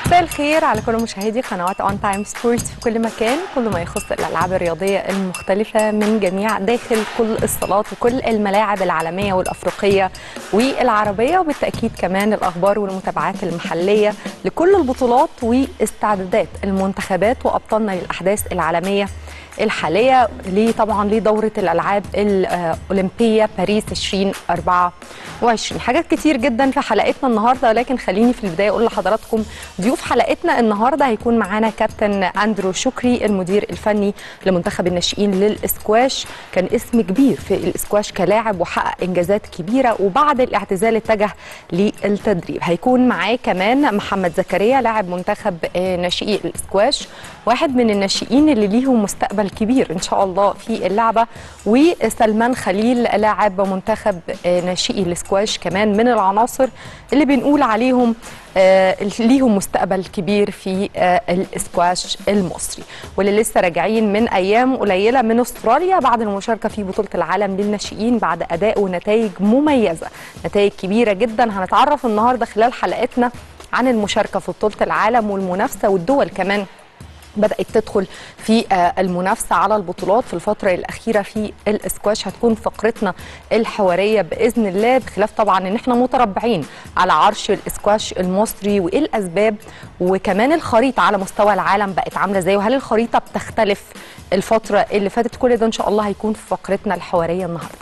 مساء الخير على كل مشاهدي قنوات اون تايم سبورتس في كل مكان كل ما يخص الالعاب الرياضيه المختلفه من جميع داخل كل الصالات وكل الملاعب العالميه والافريقيه والعربيه وبالتاكيد كمان الاخبار والمتابعات المحليه لكل البطولات واستعدادات المنتخبات وابطالنا للاحداث العالميه الحاليه ليه طبعا لدوره الالعاب الاولمبيه باريس 2024 حاجات كتير جدا في حلقتنا النهارده ولكن خليني في البدايه اقول لحضراتكم ضيوف حلقتنا النهارده هيكون معانا كابتن اندرو شكري المدير الفني لمنتخب الناشئين للاسكواش كان اسم كبير في الاسكواش كلاعب وحقق انجازات كبيره وبعد الاعتزال اتجه للتدريب هيكون معاه كمان محمد زكريا لاعب منتخب ناشئي الاسكواش واحد من الناشئين اللي ليهم مستقبل كبير ان شاء الله في اللعبه وسلمان خليل لاعب منتخب ناشئي الاسكواش كمان من العناصر اللي بنقول عليهم آه ليهم مستقبل كبير في آه الاسكواش المصري واللي لسه راجعين من ايام قليله من استراليا بعد المشاركه في بطوله العالم للناشئين بعد اداء ونتائج مميزه نتائج كبيره جدا هنتعرف النهارده خلال حلقتنا عن المشاركه في بطوله العالم والمنافسه والدول كمان بدات تدخل في المنافسه على البطولات في الفتره الاخيره في الاسكواش هتكون فقرتنا الحواريه باذن الله بخلاف طبعا ان احنا متربعين على عرش الاسكواش المصري وايه الاسباب وكمان الخريطه على مستوى العالم بقت عامله ازاي وهل الخريطه بتختلف الفتره اللي فاتت كل ده ان شاء الله هيكون في فقرتنا الحواريه النهارده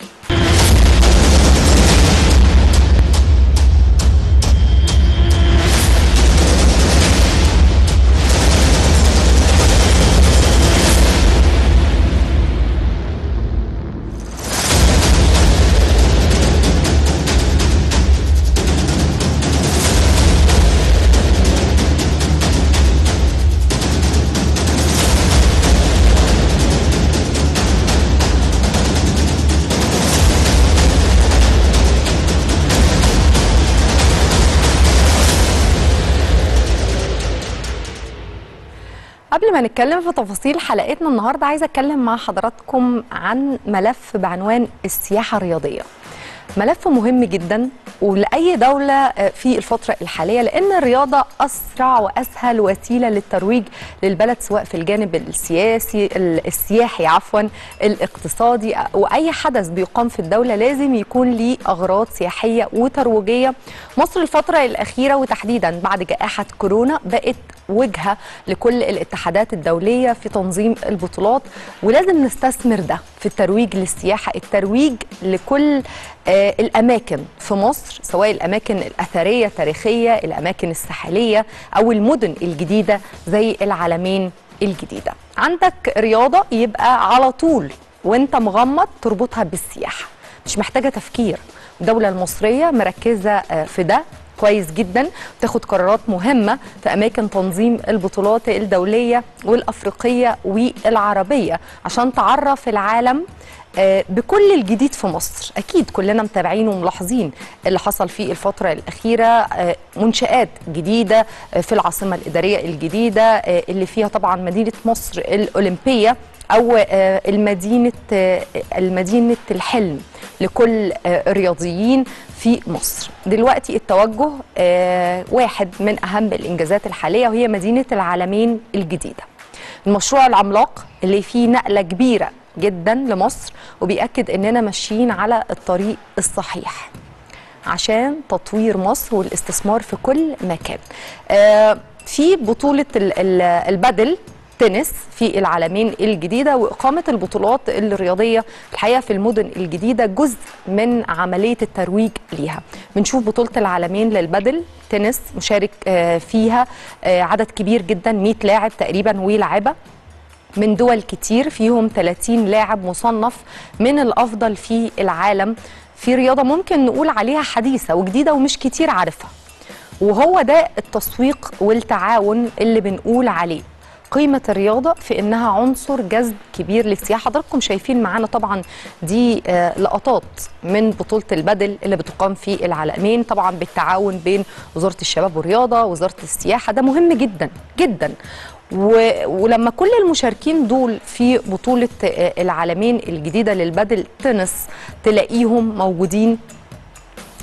قبل ما نتكلم في تفاصيل حلقتنا النهارده عايزه اتكلم مع حضراتكم عن ملف بعنوان السياحه الرياضيه. ملف مهم جدا ولاي دوله في الفتره الحاليه لان الرياضه اسرع واسهل وسيله للترويج للبلد سواء في الجانب السياسي السياحي عفوا الاقتصادي واي حدث بيقام في الدوله لازم يكون ليه اغراض سياحيه وترويجيه مصر الفتره الاخيره وتحديدا بعد جائحه كورونا بقت وجهه لكل الاتحادات الدوليه في تنظيم البطولات ولازم نستثمر ده في الترويج للسياحه الترويج لكل آه الاماكن في مصر سواء الاماكن الاثريه التاريخيه الاماكن الساحليه او المدن الجديده زي العالمين الجديده عندك رياضه يبقى على طول وانت مغمض تربطها بالسياحه مش محتاجه تفكير الدوله المصريه مركزه في ده كويس جدا تاخد قرارات مهمه في اماكن تنظيم البطولات الدوليه والافريقيه والعربيه عشان تعرف العالم بكل الجديد في مصر اكيد كلنا متابعين وملاحظين اللي حصل في الفتره الاخيره منشات جديده في العاصمه الاداريه الجديده اللي فيها طبعا مدينه مصر الاولمبيه او المدينه المدينه الحلم لكل الرياضيين في مصر دلوقتي التوجه واحد من اهم الانجازات الحاليه وهي مدينه العالمين الجديده المشروع العملاق اللي فيه نقله كبيره جدا لمصر وبيأكد اننا ماشيين على الطريق الصحيح عشان تطوير مصر والاستثمار في كل مكان آه في بطولة البدل تنس في العالمين الجديدة وإقامة البطولات الرياضية الحقيقة في المدن الجديدة جزء من عملية الترويج ليها بنشوف بطولة العالمين للبدل تنس مشارك آه فيها آه عدد كبير جدا 100 لاعب تقريبا ولاعبة من دول كتير فيهم 30 لاعب مصنف من الافضل في العالم في رياضه ممكن نقول عليها حديثه وجديده ومش كتير عارفها وهو ده التسويق والتعاون اللي بنقول عليه قيمة الرياضة في إنها عنصر جذب كبير للسياحة حضراتكم شايفين معانا طبعا دي آه لقطات من بطولة البدل اللي بتقام في العالمين طبعا بالتعاون بين وزارة الشباب والرياضة وزارة السياحة ده مهم جدا جدا و... ولما كل المشاركين دول في بطولة العالمين الجديدة للبدل تنس تلاقيهم موجودين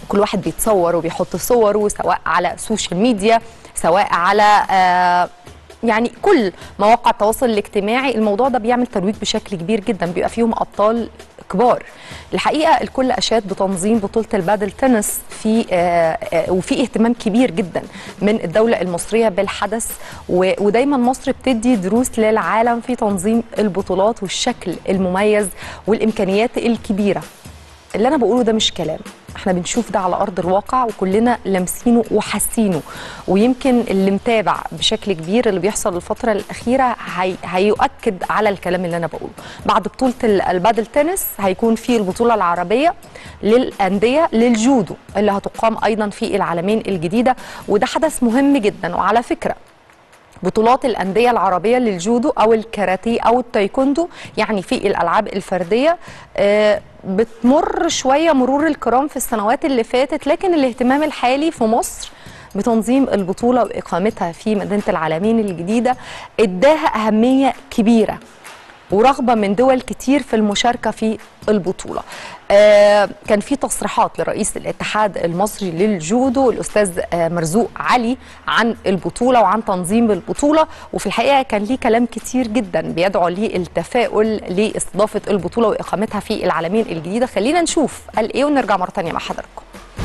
كل واحد بيتصور وبيحط صوره سواء على السوشيال ميديا سواء على آه يعني كل مواقع التواصل الاجتماعي الموضوع ده بيعمل ترويج بشكل كبير جدا بيبقى فيهم ابطال كبار الحقيقه الكل اشاد بتنظيم بطوله البادل تنس في آه، آه، وفي اهتمام كبير جدا من الدوله المصريه بالحدث و- ودايما مصر بتدي دروس للعالم في تنظيم البطولات والشكل المميز والامكانيات الكبيره اللي انا بقوله ده مش كلام احنا بنشوف ده على ارض الواقع وكلنا لامسينه وحاسينه ويمكن اللي متابع بشكل كبير اللي بيحصل الفتره الاخيره هي هيؤكد على الكلام اللي انا بقوله بعد بطوله ال- البادل تنس هيكون في البطوله العربيه للانديه للجودو اللي هتقام ايضا في العالمين الجديده وده حدث مهم جدا وعلى فكره بطولات الأندية العربية للجودو أو الكاراتيه أو التايكوندو يعني في الألعاب الفردية آه، بتمر شوية مرور الكرام في السنوات اللي فاتت لكن الاهتمام الحالي في مصر بتنظيم البطولة وإقامتها في مدينة العالمين الجديدة اداها أهمية كبيرة ورغبه من دول كتير في المشاركه في البطوله. آه كان في تصريحات لرئيس الاتحاد المصري للجودو الاستاذ آه مرزوق علي عن البطوله وعن تنظيم البطوله وفي الحقيقه كان ليه كلام كتير جدا بيدعو للتفاؤل لاستضافه البطوله واقامتها في العالمين الجديده خلينا نشوف قال ايه ونرجع مره ثانيه مع حضراتكم.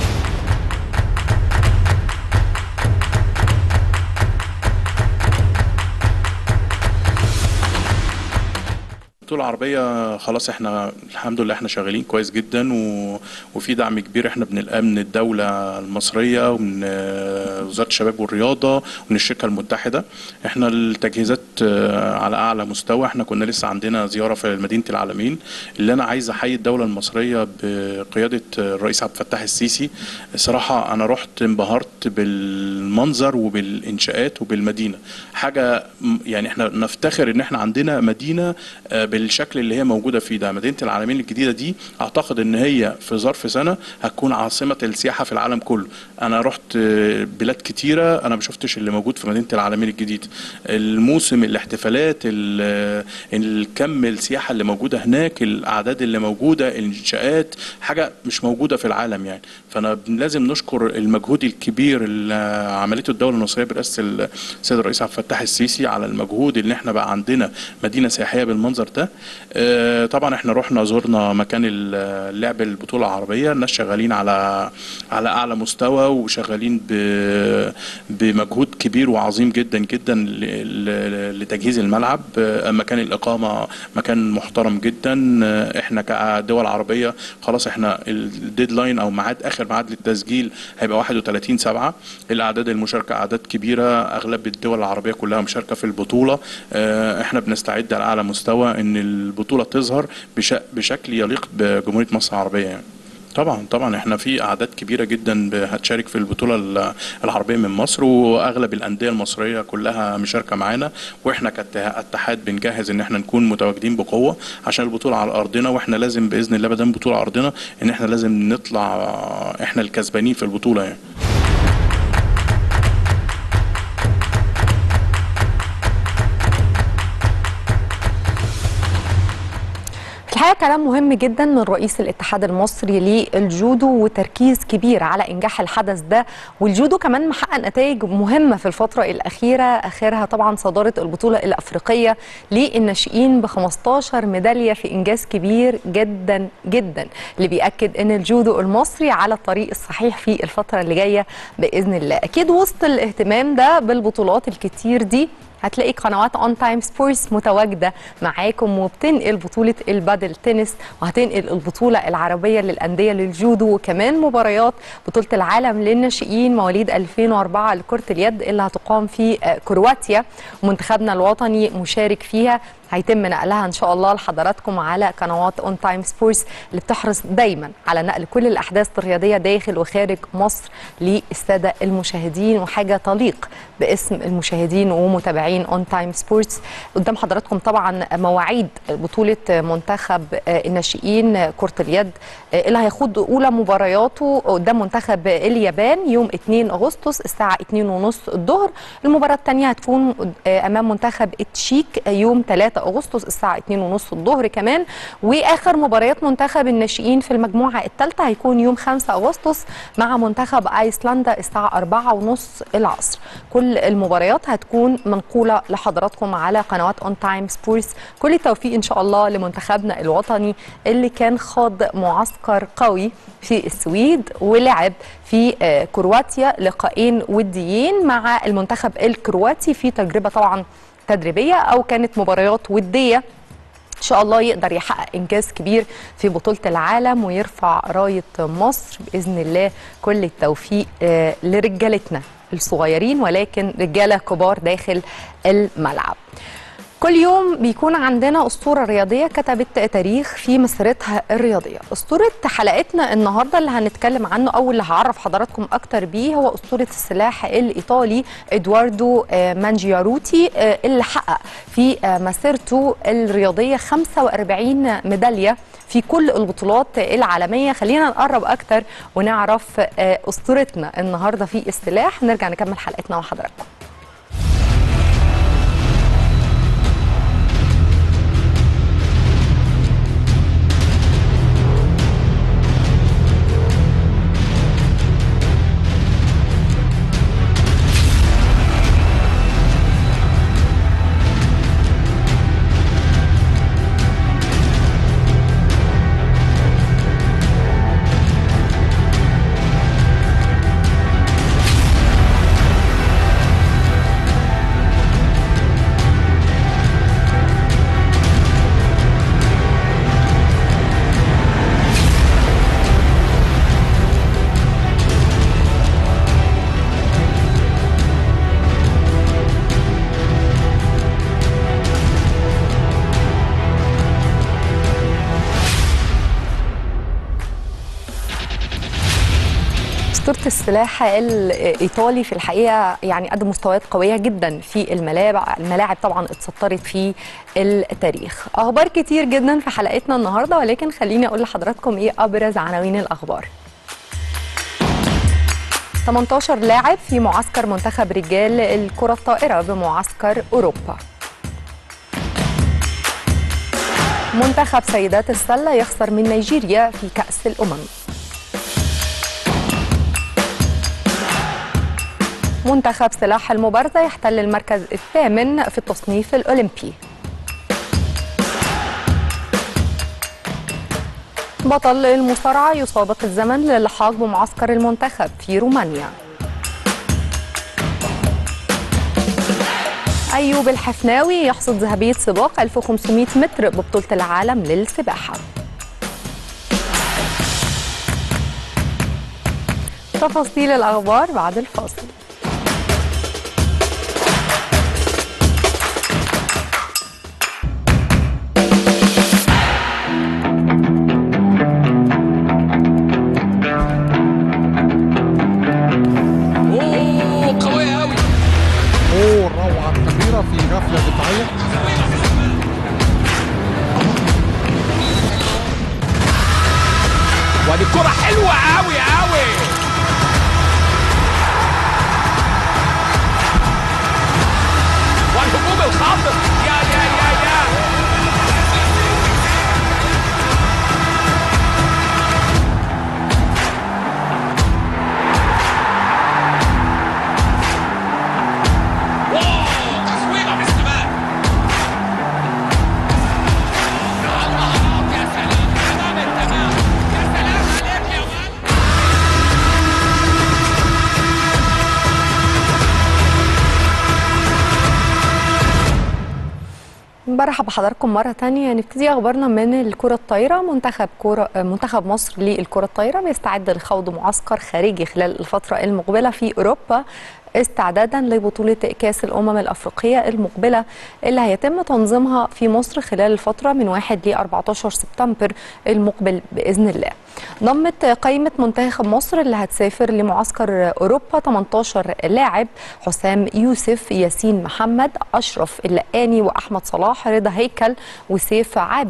البطولة العربية خلاص احنا الحمد لله احنا شغالين كويس جدا و... وفي دعم كبير احنا بنلقاه من الدولة المصرية ومن آه، وزارة الشباب والرياضة ومن الشركة المتحدة احنا التجهيزات آه، على أعلى مستوى احنا كنا لسه عندنا زيارة في مدينة العالمين اللي أنا عايز أحيي الدولة المصرية بقيادة الرئيس عبد الفتاح السيسي صراحة أنا رحت انبهرت بالمنظر وبالإنشاءات وبالمدينة حاجة م- يعني احنا نفتخر ان احنا عندنا مدينة آه، بالشكل اللي هي موجودة فيه ده مدينة العالمين الجديدة دي اعتقد ان هي في ظرف سنة هتكون عاصمة السياحة في العالم كله انا رحت آه، بلاد كتيرة انا ما شفتش اللي موجود في مدينة العالمين الجديدة الموسم الاحتفالات ال- الكم السياحة اللي موجودة هناك الاعداد اللي موجودة الانشاءات حاجة مش موجودة في العالم يعني فانا لازم نشكر المجهود الكبير اللي عملته الدولة المصرية برئاسة السيد الرئيس عبد الفتاح السيسي على المجهود اللي احنا بقى عندنا مدينة سياحية بالمنظر ده آه، طبعا احنا رحنا زورنا مكان اللعب البطولة العربية الناس شغالين على على اعلى مستوى وشغالين ب- بمجهود كبير وعظيم جدا جدا ل- ل- لتجهيز الملعب آه، مكان الاقامة مكان محترم جدا آه، احنا كدول عربية خلاص احنا الديدلاين او ميعاد اخر ميعاد للتسجيل هيبقى 31 7 الاعداد المشاركة اعداد كبيرة اغلب الدول العربية كلها مشاركة في البطولة آه، احنا بنستعد على اعلى مستوى ان البطولة تظهر بش- بشكل يليق بجمهورية مصر العربية يعني طبعا طبعا احنا في اعداد كبيره جدا ب- هتشارك في البطوله ال- العربيه من مصر واغلب الانديه المصريه كلها مشاركه معانا واحنا كاتحاد بنجهز ان احنا نكون متواجدين بقوه عشان البطوله على ارضنا واحنا لازم باذن الله ما دام بطوله على ارضنا ان احنا لازم نطلع احنا الكسبانين في البطوله يعني في الحقيقه كلام مهم جدا من رئيس الاتحاد المصري للجودو وتركيز كبير على انجاح الحدث ده والجودو كمان محقق نتائج مهمه في الفتره الاخيره اخرها طبعا صداره البطوله الافريقيه للناشئين ب 15 ميداليه في انجاز كبير جدا جدا اللي بياكد ان الجودو المصري على الطريق الصحيح في الفتره اللي جايه باذن الله اكيد وسط الاهتمام ده بالبطولات الكتير دي هتلاقي قنوات اون تايم سبورتس متواجده معاكم وبتنقل بطوله البادل تنس وهتنقل البطوله العربيه للانديه للجودو وكمان مباريات بطوله العالم للناشئين مواليد 2004 لكره اليد اللي هتقام في آه، كرواتيا ومنتخبنا الوطني مشارك فيها هيتم نقلها ان شاء الله لحضراتكم على قنوات اون تايم سبورتس اللي بتحرص دايما على نقل كل الاحداث الرياضيه داخل وخارج مصر للساده المشاهدين وحاجه تليق باسم المشاهدين ومتابعين اون تايم سبورتس قدام حضراتكم طبعا مواعيد بطوله منتخب آه، الناشئين آه، كره اليد آه، اللي هيخوض اولى مبارياته قدام منتخب اليابان يوم 2 اغسطس الساعه 2:30 الظهر المباراه الثانيه هتكون آه، امام منتخب التشيك يوم 3 اغسطس الساعه 2:30 الظهر كمان واخر مباريات منتخب الناشئين في المجموعه الثالثه هيكون يوم 5 اغسطس مع منتخب ايسلندا الساعه 4:30 العصر كل المباريات هتكون منقوله لحضراتكم على قنوات اون تايم سبورتس كل التوفيق ان شاء الله لمنتخبنا الوطني اللي كان خاض معسكر قوي في السويد ولعب في آه، كرواتيا لقاءين وديين مع المنتخب الكرواتي في تجربه طبعا تدريبيه او كانت مباريات وديه ان شاء الله يقدر يحقق انجاز كبير في بطوله العالم ويرفع رايه مصر باذن الله كل التوفيق آه، لرجالتنا الصغيرين ولكن رجاله كبار داخل الملعب كل يوم بيكون عندنا أسطورة رياضية كتبت تاريخ في مسيرتها الرياضية أسطورة حلقتنا النهاردة اللي هنتكلم عنه أو اللي هعرف حضراتكم أكتر بيه هو أسطورة السلاح الإيطالي إدواردو آه، مانجياروتي آه، اللي حقق في آه، مسيرته الرياضية 45 ميدالية في كل البطولات العالمية خلينا نقرب أكتر ونعرف آه، أسطورتنا النهاردة في السلاح نرجع نكمل حلقتنا مع حضراتكم أسطورة السلاح الإيطالي في الحقيقة يعني قدم مستويات قوية جدا في الملاعب الملاعب طبعا اتسطرت في التاريخ أخبار كتير جدا في حلقتنا النهاردة ولكن خليني أقول لحضراتكم إيه أبرز عناوين الأخبار 18 لاعب في معسكر منتخب رجال الكرة الطائرة بمعسكر أوروبا منتخب سيدات السلة يخسر من نيجيريا في كأس الأمم منتخب سلاح المبارزة يحتل المركز الثامن في التصنيف الأولمبي بطل المصارعة يسابق الزمن للحاق بمعسكر المنتخب في رومانيا أيوب الحفناوي يحصد ذهبية سباق 1500 متر ببطولة العالم للسباحة تفاصيل الأخبار بعد الفاصل اوه قوية قوي اوه الروعه الكبيره في غفله دفاعيه وادي الكرة حلوة قوي قوي والهجوم الخاطر يا يا يا يا واو تصويبة من الشمال يا الله يا سلام تمام التمام يا سلام عليك يا ولد برحب بحضراتكم مرة تانية نبتدي أخبارنا من الكرة الطايرة منتخب كرة منتخب مصر للكرة الطايرة بيستعد لخوض معسكر خارجي خلال الفترة المقبلة في أوروبا استعدادا لبطولة كأس الأمم الأفريقية المقبلة اللي هيتم تنظيمها في مصر خلال الفترة من 1 ل 14 سبتمبر المقبل بإذن الله ضمت قائمة منتخب مصر اللي هتسافر لمعسكر أوروبا 18 لاعب حسام يوسف ياسين محمد أشرف اللقاني وأحمد صلاح رضا هيكل وسيف عابد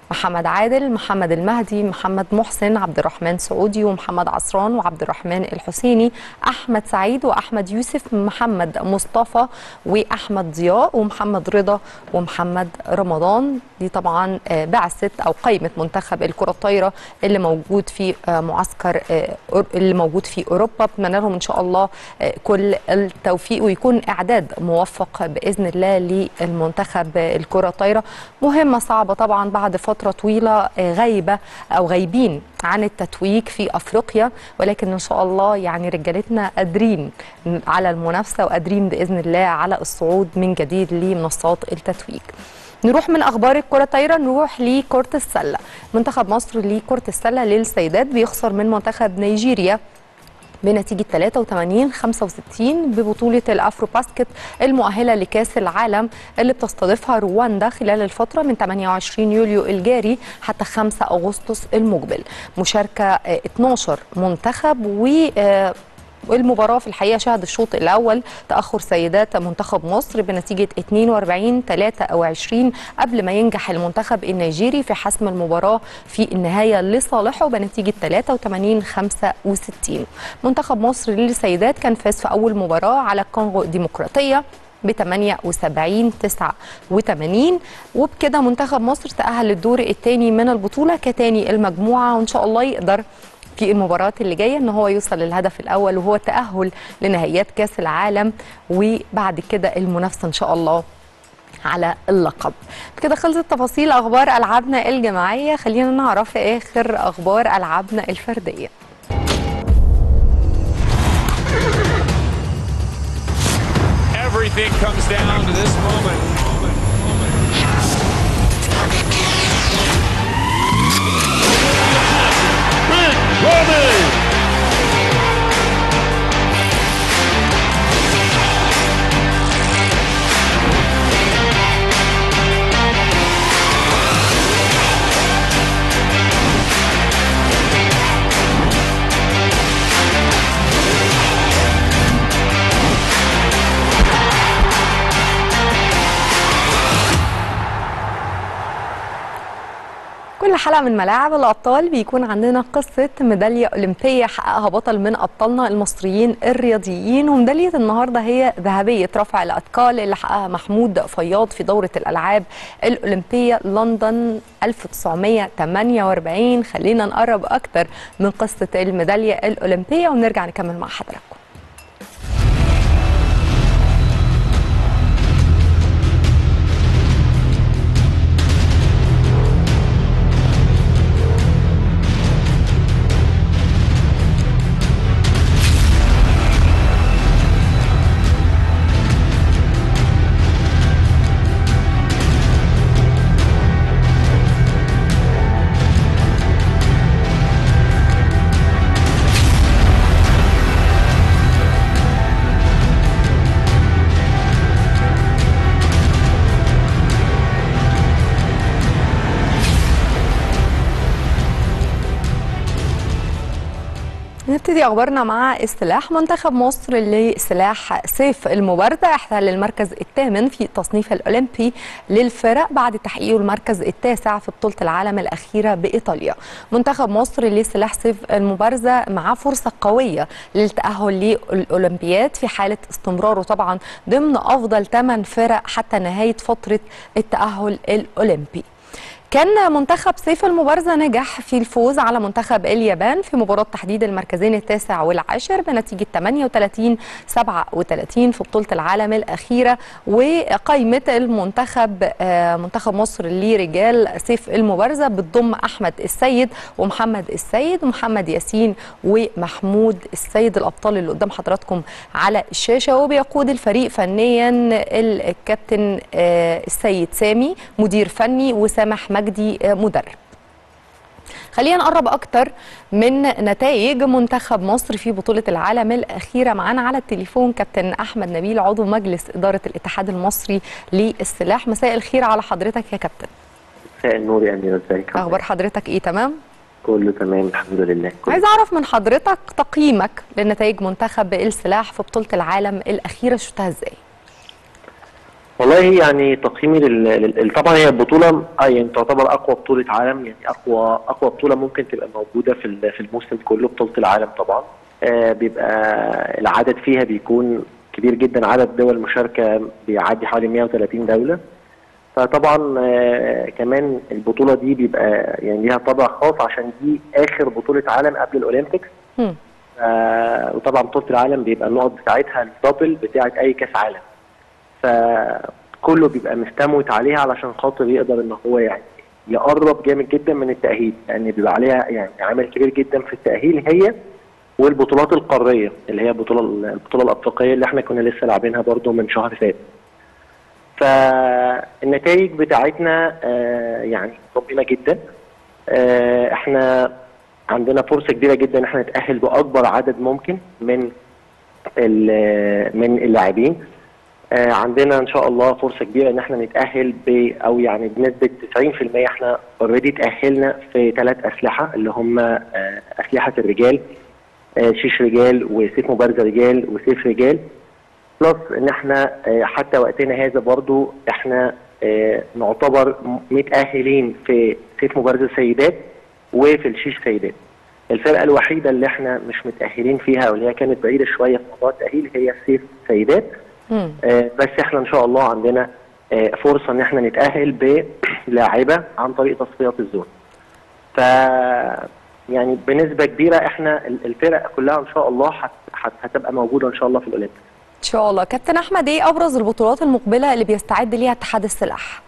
محمد عادل محمد المهدي محمد محسن عبد الرحمن سعودي ومحمد عصران وعبد الرحمن الحسيني احمد سعيد واحمد يوسف محمد مصطفى واحمد ضياء ومحمد رضا ومحمد رمضان دي طبعا آه، بعثه او قائمه منتخب الكره الطايره اللي موجود في آه، معسكر آه، أور- اللي موجود في اوروبا بتمنى لهم ان شاء الله آه، كل التوفيق ويكون اعداد موفق باذن الله للمنتخب آه، الكره الطايره مهمه صعبه طبعا بعد فتره طويله آه، غايبه او غايبين عن التتويج في افريقيا ولكن ان شاء الله يعني رجالتنا قادرين على المنافسه وقادرين باذن الله على الصعود من جديد لمنصات التتويج نروح من اخبار الكره الطايره نروح لكره السله منتخب مصر لكره السله للسيدات بيخسر من منتخب نيجيريا بنتيجة 83 65 ببطولة الأفرو باسكت المؤهلة لكأس العالم اللي بتستضيفها رواندا خلال الفترة من 28 يوليو الجاري حتى 5 أغسطس المقبل مشاركة آه، 12 منتخب و آه، والمباراة في الحقيقة شهد الشوط الأول تأخر سيدات منتخب مصر بنتيجة 42 23 قبل ما ينجح المنتخب النيجيري في حسم المباراة في النهاية لصالحه بنتيجة 83 65 منتخب مصر للسيدات كان فاز في أول مباراة على الكونغو الديمقراطية ب 78 89 وبكده منتخب مصر تأهل للدور الثاني من البطولة كتاني المجموعة وإن شاء الله يقدر في المباريات اللي جايه ان هو يوصل للهدف الاول وهو التاهل لنهائيات كاس العالم وبعد كده المنافسه ان شاء الله على اللقب كده خلصت تفاصيل اخبار العابنا الجماعيه خلينا نعرف اخر اخبار العابنا الفرديه Everything comes down to this moment. كل حلقه من ملاعب الابطال بيكون عندنا قصه ميداليه اولمبيه حققها بطل من ابطالنا المصريين الرياضيين وميداليه النهارده هي ذهبيه رفع الاثقال اللي حققها محمود فياض في دوره الالعاب الاولمبيه لندن 1948 خلينا نقرب اكتر من قصه الميداليه الاولمبيه ونرجع نكمل مع حضراتكم نبتدي اخبارنا مع السلاح منتخب مصر لسلاح سيف المبارزه احتل المركز الثامن في التصنيف الاولمبي للفرق بعد تحقيقه المركز التاسع في بطوله العالم الاخيره بايطاليا منتخب مصر لسلاح سيف المبارزه معاه فرصه قويه للتاهل للاولمبياد في حاله استمراره طبعا ضمن افضل 8 فرق حتى نهايه فتره التاهل الاولمبي كان منتخب سيف المبارزة نجح في الفوز على منتخب اليابان في مباراة تحديد المركزين التاسع والعاشر بنتيجة 38 37 في بطولة العالم الأخيرة وقائمة المنتخب آه، منتخب مصر لرجال سيف المبارزة بتضم أحمد السيد ومحمد السيد ومحمد ياسين ومحمود السيد الأبطال اللي قدام حضراتكم على الشاشة وبيقود الفريق فنيا الكابتن آه، السيد سامي مدير فني وسامح مجدي آه، مدرب خلينا نقرب اكتر من نتائج منتخب مصر في بطوله العالم الاخيره معانا على التليفون كابتن احمد نبيل عضو مجلس اداره الاتحاد المصري للسلاح مساء الخير على حضرتك يا كابتن مساء النور يا امير ازيك اخبار حضرتك ايه تمام كله تمام الحمد لله كله عايز اعرف من حضرتك تقييمك لنتائج منتخب السلاح في بطوله العالم الاخيره شفتها ازاي والله يعني تقييمي لل... لل... طبعا هي البطوله اه يعني تعتبر اقوى بطوله عالم يعني اقوى اقوى بطوله ممكن تبقى موجوده في ال- في الموسم كله بطوله العالم طبعا آه بيبقى العدد فيها بيكون كبير جدا عدد دول مشاركه بيعدي حوالي 130 دوله فطبعا آه كمان البطوله دي بيبقى يعني ليها طابع خاص عشان دي اخر بطوله عالم قبل الاولمبيكس مم. آه وطبعا بطوله العالم بيبقى النقط بتاعتها الدبل بتاعت اي كاس عالم فكله بيبقى مستموت عليها علشان خاطر يقدر ان هو يعني يقرب جامد جدا من التأهيل لأن بيبقى عليها يعني عامل كبير جدا في التأهيل هي والبطولات القارية اللي هي البطولة البطولة الأفريقية اللي احنا كنا لسه لاعبينها برضو من شهر فات. فالنتائج بتاعتنا آه يعني مطمئنة جدا. آه احنا عندنا فرصة كبيرة جدا ان احنا نتأهل بأكبر عدد ممكن من ال- من اللاعبين. آه، عندنا ان شاء الله فرصه كبيره ان احنا نتاهل ب او يعني بنسبه 90% احنا اوريدي تاهلنا في ثلاث اسلحه اللي هم آه، اسلحه الرجال آه، شيش رجال وسيف مبارزه رجال وسيف رجال بلس ان احنا آه، حتى وقتنا هذا برضو احنا آه، نعتبر م- متاهلين في سيف مبارزه سيدات وفي الشيش سيدات الفرقه الوحيده اللي احنا مش متاهلين فيها واللي هي كانت بعيده شويه في موضوع التاهيل هي السيف سيدات مم. آه، بس احنا ان شاء الله عندنا آه، فرصه ان احنا نتاهل بلاعيبه عن طريق تصفيات الزون. ف يعني بنسبه كبيره احنا ال- الفرق كلها ان شاء الله هت- هت- هتبقى موجوده ان شاء الله في الاولمبيك. ان شاء الله كابتن احمد ايه ابرز البطولات المقبله اللي بيستعد ليها اتحاد السلاح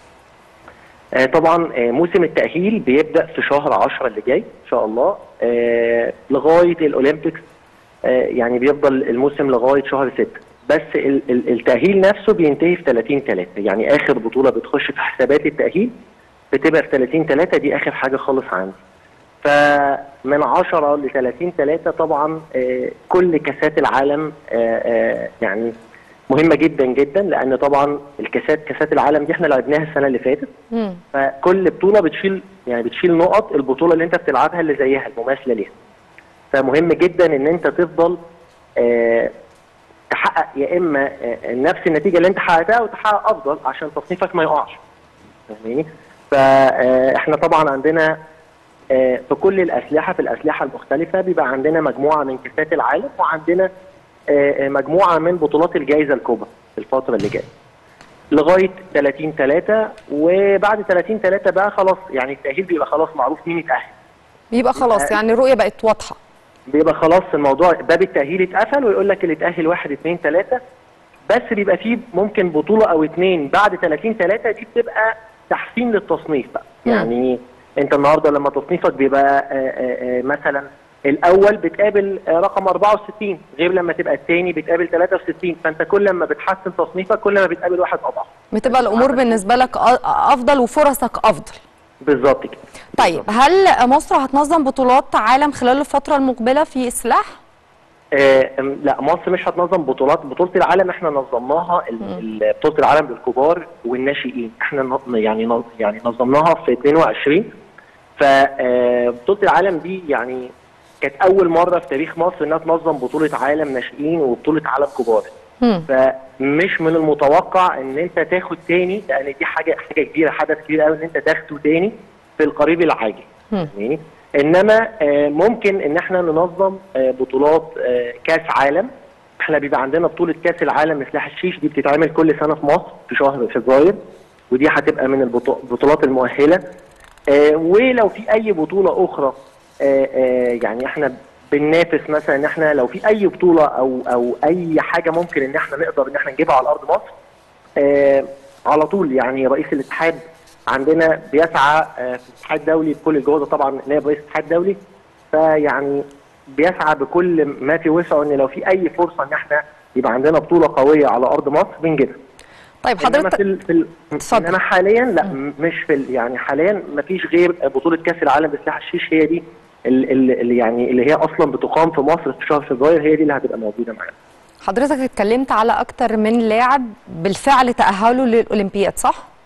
آه، طبعا آه، موسم التاهيل بيبدا في شهر 10 اللي جاي ان شاء الله آه، لغايه الاولمبيكس آه، يعني بيفضل الموسم لغايه شهر 6 بس ال- ال- التاهيل نفسه بينتهي في 30 3 يعني اخر بطوله بتخش في حسابات التاهيل بتبقى في 30 3 دي اخر حاجه خالص عندي فمن 10 ل 30 3 طبعا آه، كل كاسات العالم آه، آه، يعني مهمه جدا جدا لان طبعا الكاسات كاسات العالم دي احنا لعبناها السنه اللي فاتت مم. فكل بطوله بتشيل يعني بتشيل نقط البطوله اللي انت بتلعبها اللي زيها المماثله ليها فمهم جدا ان انت تفضل آه تحقق يا اما آه نفس النتيجه اللي انت حققتها وتحقق افضل عشان تصنيفك ما يقعش فاهماني فاحنا طبعا عندنا آه في كل الاسلحه في الاسلحه المختلفه بيبقى عندنا مجموعه من كاسات العالم وعندنا آه آه، مجموعه من بطولات الجائزه الكبرى في الفتره اللي جايه لغايه 30 3 وبعد 30 3 بقى خلاص يعني التاهيل بيبقى خلاص معروف مين اتاهل يبقى خلاص يعني الرؤيه بقت واضحه بيبقى خلاص الموضوع باب التاهيل اتقفل ويقول لك اللي اتاهل واحد اثنين ثلاثه بس بيبقى فيه ممكن بطوله او اثنين بعد 30 3 دي بتبقى تحسين للتصنيف بقى مم. يعني انت النهارده لما تصنيفك بيبقى آه، آه، آه، مثلا الاول بتقابل آه، رقم 64 غير لما تبقى الثاني بتقابل 63 فانت كل ما بتحسن تصنيفك كل ما بتقابل واحد اضعف بتبقى الامور بالنسبه لك أ- افضل وفرصك افضل بالظبط كده طيب هل مصر هتنظم بطولات عالم خلال الفتره المقبله في السلاح آه، أم، لا مصر مش هتنظم بطولات بطولة العالم احنا نظمناها ال- ال- بطولة العالم للكبار والناشئين احنا ن- يعني ن- يعني نظمناها في 22 فبطولة العالم دي يعني كانت أول مرة في تاريخ مصر إنها تنظم بطولة عالم ناشئين وبطولة عالم كبار مم. فمش من المتوقع ان انت تاخد تاني لان دي حاجه حاجه كبيره حدث كبير قوي ان انت تاخده تاني في القريب العاجل مم. فاهماني؟ انما آه، ممكن ان احنا ننظم آه، بطولات آه، كاس عالم احنا بيبقى عندنا بطوله كاس العالم لسلاح الشيش دي بتتعمل كل سنه في مصر في شهر فبراير ودي هتبقى من البطو- البطولات المؤهله آه، ولو في اي بطوله اخرى آه، آه، يعني احنا بننافس مثلا ان احنا لو في اي بطوله او او اي حاجه ممكن ان احنا نقدر ان احنا نجيبها على ارض مصر آه، على طول يعني رئيس الاتحاد عندنا بيسعى آه، في الاتحاد الدولي بكل الجهود طبعا نائب رئيس الاتحاد الدولي فيعني بيسعى بكل ما في وسعه ان لو في اي فرصه ان احنا يبقى عندنا بطوله قويه على ارض مصر بنجيبها طيب انما في حضرتك ال... في ال... اتفضل. انما حاليا لا م- مش في ال... يعني حاليا ما فيش غير بطوله كاس العالم بسلاح الشيش هي دي ال- ال- اللي يعني اللي هي اصلا بتقام في مصر في شهر فبراير هي دي اللي هتبقى موجوده معانا حضرتك اتكلمت على اكتر من لاعب بالفعل تاهلوا للاولمبياد صح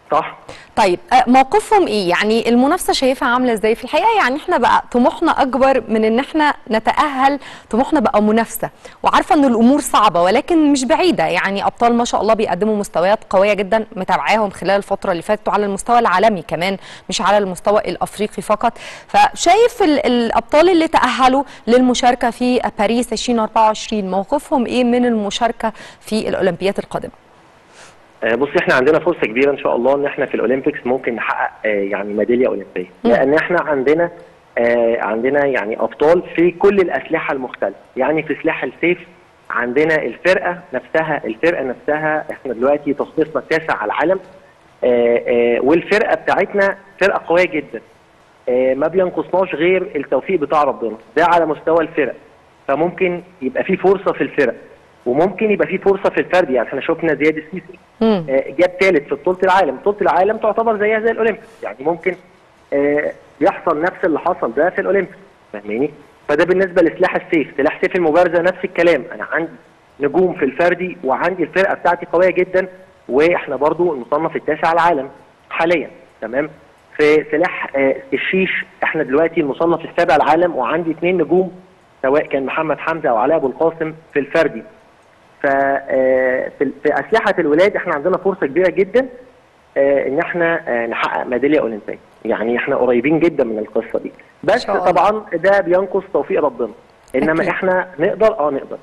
صح طيب آه، موقفهم ايه يعني المنافسه شايفها عامله ازاي في الحقيقه يعني احنا بقى طموحنا اكبر من ان احنا نتاهل طموحنا بقى منافسه وعارفه ان الامور صعبه ولكن مش بعيده يعني ابطال ما شاء الله بيقدموا مستويات قويه جدا متابعاهم خلال الفتره اللي فاتت وعلى المستوى العالمي كمان مش على المستوى الافريقي فقط فشايف ال- الابطال اللي تاهلوا للمشاركه في باريس 2024 موقفهم ايه من المشاركه في الاولمبيات القادمه آه، بصي احنا عندنا فرصه كبيره ان شاء الله ان احنا في الاولمبيكس ممكن نحقق آه، يعني ميداليه اولمبيه مم. لان احنا عندنا آه، عندنا يعني ابطال في كل الاسلحه المختلفه يعني في سلاح السيف عندنا الفرقه نفسها الفرقه نفسها احنا دلوقتي تصنيفنا التاسع على العالم آه، آه، والفرقه بتاعتنا فرقه قويه جدا آه، ما بينقصناش غير التوفيق بتاع ربنا ده على مستوى الفرق فممكن يبقى في فرصه في الفرق وممكن يبقى في فرصه في الفرد يعني احنا شفنا زياد السيسي مم. آه، جاب ثالث في بطوله العالم بطوله العالم تعتبر زيها زي الاولمبيكس يعني ممكن آه، يحصل نفس اللي حصل ده في الاولمبيكس فاهماني فده بالنسبه لسلاح السيف سلاح سيف المبارزه نفس الكلام انا عندي نجوم في الفردي وعندي الفرقه بتاعتي قويه جدا واحنا برضو المصنف التاسع على العالم حاليا تمام في سلاح آه، الشيش احنا دلوقتي المصنف السابع على العالم وعندي اثنين نجوم سواء كان محمد حمزه او علاء ابو القاسم في الفردي ف آه، في في اسلحه الولاد احنا عندنا فرصه كبيره جدا آه، ان احنا آه، نحقق ميداليه اولمبيه يعني احنا قريبين جدا من القصه دي بس شاء الله. طبعا ده بينقص توفيق ربنا انما أكيد. احنا نقدر اه نقدر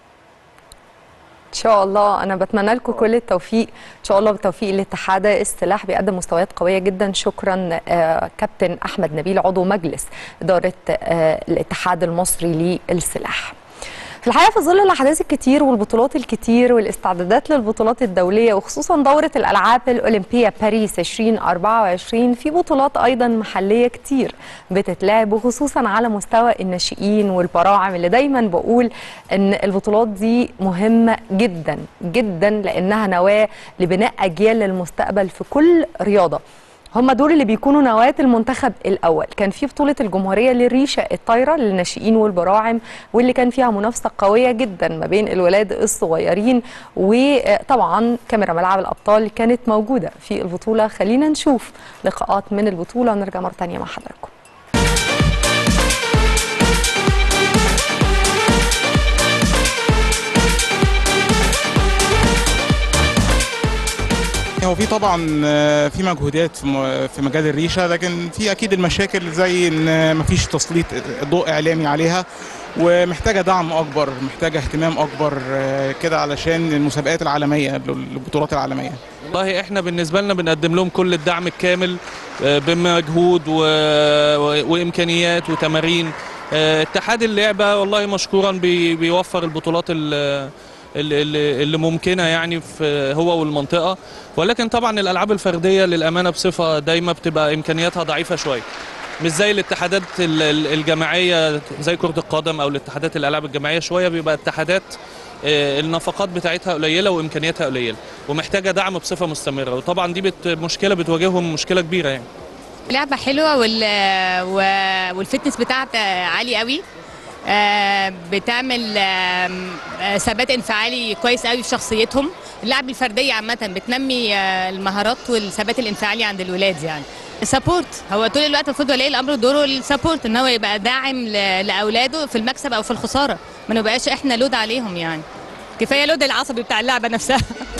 ان شاء الله انا بتمنى لكم كل التوفيق ان شاء الله بالتوفيق الاتحاد السلاح بيقدم مستويات قويه جدا شكرا آه، كابتن احمد نبيل عضو مجلس اداره آه، الاتحاد المصري للسلاح في الحقيقه في ظل الاحداث الكتير والبطولات الكتير والاستعدادات للبطولات الدوليه وخصوصا دوره الالعاب الاولمبيه باريس 2024 في بطولات ايضا محليه كتير بتتلعب وخصوصا على مستوى الناشئين والبراعم اللي دايما بقول ان البطولات دي مهمه جدا جدا لانها نواه لبناء اجيال للمستقبل في كل رياضه هم دول اللي بيكونوا نواة المنتخب الأول كان في بطولة الجمهورية للريشة الطايرة للناشئين والبراعم واللي كان فيها منافسة قوية جدا ما بين الولاد الصغيرين وطبعا كاميرا ملعب الأبطال كانت موجودة في البطولة خلينا نشوف لقاءات من البطولة ونرجع مرة تانية مع حضراتكم هو في طبعا آه، في مجهودات في م- في مجال الريشه لكن في اكيد المشاكل زي ان مفيش تسليط ضوء اعلامي عليها ومحتاجه دعم اكبر محتاجه اهتمام اكبر آه، كده علشان المسابقات العالميه البطولات العالميه والله احنا بالنسبه لنا بنقدم لهم كل الدعم الكامل آه، بمجهود و... و... وامكانيات وتمارين آه، اتحاد اللعبه والله مشكورا بي... بيوفر البطولات ال... اللي, اللي اللي ممكنه يعني في هو والمنطقه ولكن طبعا الالعاب الفرديه للامانه بصفه دايمه بتبقى امكانياتها ضعيفه شويه مش زي الاتحادات ال- ال- الجماعيه زي كره القدم او الاتحادات الالعاب الجماعيه شويه بيبقى اتحادات آه، النفقات بتاعتها قليله وامكانياتها قليله ومحتاجه دعم بصفه مستمره وطبعا دي بت مشكله بتواجههم مشكله كبيره يعني لعبة حلوة وال... و- والفتنس بتاعتها عالي قوي آه، بتعمل آم، آه، ثبات انفعالي كويس قوي في شخصيتهم اللعب الفردية عامة بتنمي آه، المهارات والثبات الانفعالي عند الولاد يعني سبورت هو طول الوقت المفروض ولي الامر دوره السبورت ان هو يبقى داعم ل- لاولاده في المكسب او في الخساره ما نبقاش احنا لود عليهم يعني كفايه لود العصبي بتاع اللعبه نفسها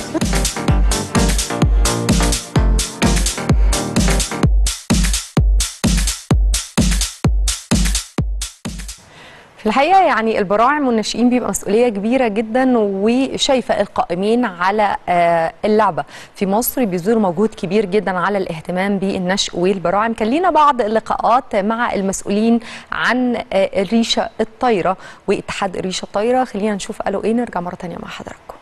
في الحقيقه يعني البراعم والناشئين بيبقى مسؤوليه كبيره جدا وشايفه القائمين على آه، اللعبه في مصر بيبذلوا مجهود كبير جدا على الاهتمام بالنشء والبراعم كان لينا بعض اللقاءات مع المسؤولين عن آه، الريشه الطايره واتحاد الريشه الطايره خلينا نشوف قالوا ايه نرجع مره تانية مع حضراتكم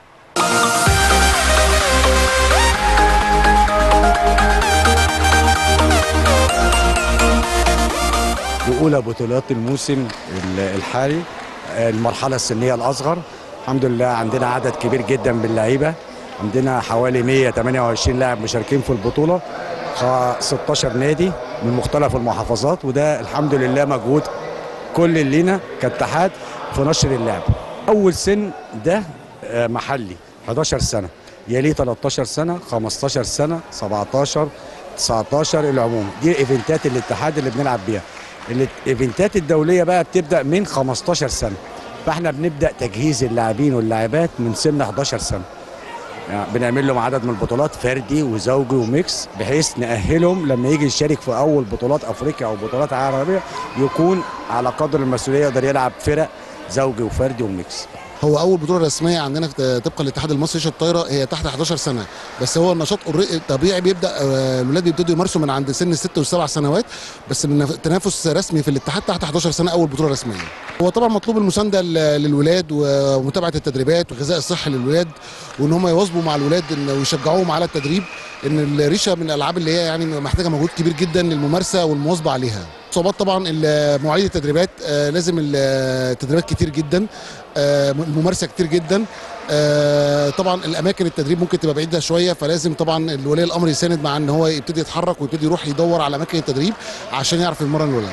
بأولى بطولات الموسم ال- الحالي المرحلة السنية الأصغر الحمد لله عندنا عدد كبير جدا باللعيبة عندنا حوالي 128 لاعب مشاركين في البطولة خ- 16 نادي من مختلف المحافظات وده الحمد لله مجهود كل اللي لينا كاتحاد في نشر اللعب أول سن ده آه، محلي 11 سنة يليه 13 سنه 15 سنه 17 19 العموم دي ايفنتات الاتحاد اللي بنلعب بيها الايفنتات الدوليه بقى بتبدا من 15 سنه فاحنا بنبدا تجهيز اللاعبين واللاعبات من سن 11 سنه يعني بنعمل لهم عدد من البطولات فردي وزوجي وميكس بحيث نأهلهم لما يجي يشارك في أول بطولات أفريقيا أو بطولات عربية يكون على قدر المسؤولية يقدر يلعب فرق زوجي وفردي وميكس هو اول بطوله رسميه عندنا في طبقا للاتحاد المصري للشط الطايره هي تحت 11 سنه بس هو النشاط already طبيعي بيبدا آه، الولاد بيبتدوا يمارسوا من عند سن الست والسبع سنوات بس من تنافس رسمي في الاتحاد تحت 11 سنه اول بطوله رسميه هو طبعا مطلوب المسانده ل- للولاد ومتابعه التدريبات والغذاء الصحي للولاد وان هم يواظبوا مع الولاد إن- ويشجعوهم على التدريب ان الريشه من الالعاب اللي هي يعني محتاجه مجهود كبير جدا للممارسه والمواظبه عليها صعوبات طبعا ال- مواعيد التدريبات آه، لازم ال- التدريبات كتير جدا آه، الممارسه كتير جدا آه، طبعا الاماكن التدريب ممكن تبقى بعيده شويه فلازم طبعا الولي الامر يساند مع ان هو يبتدي يتحرك ويبتدي يروح يدور على اماكن التدريب عشان يعرف يمرن الولاد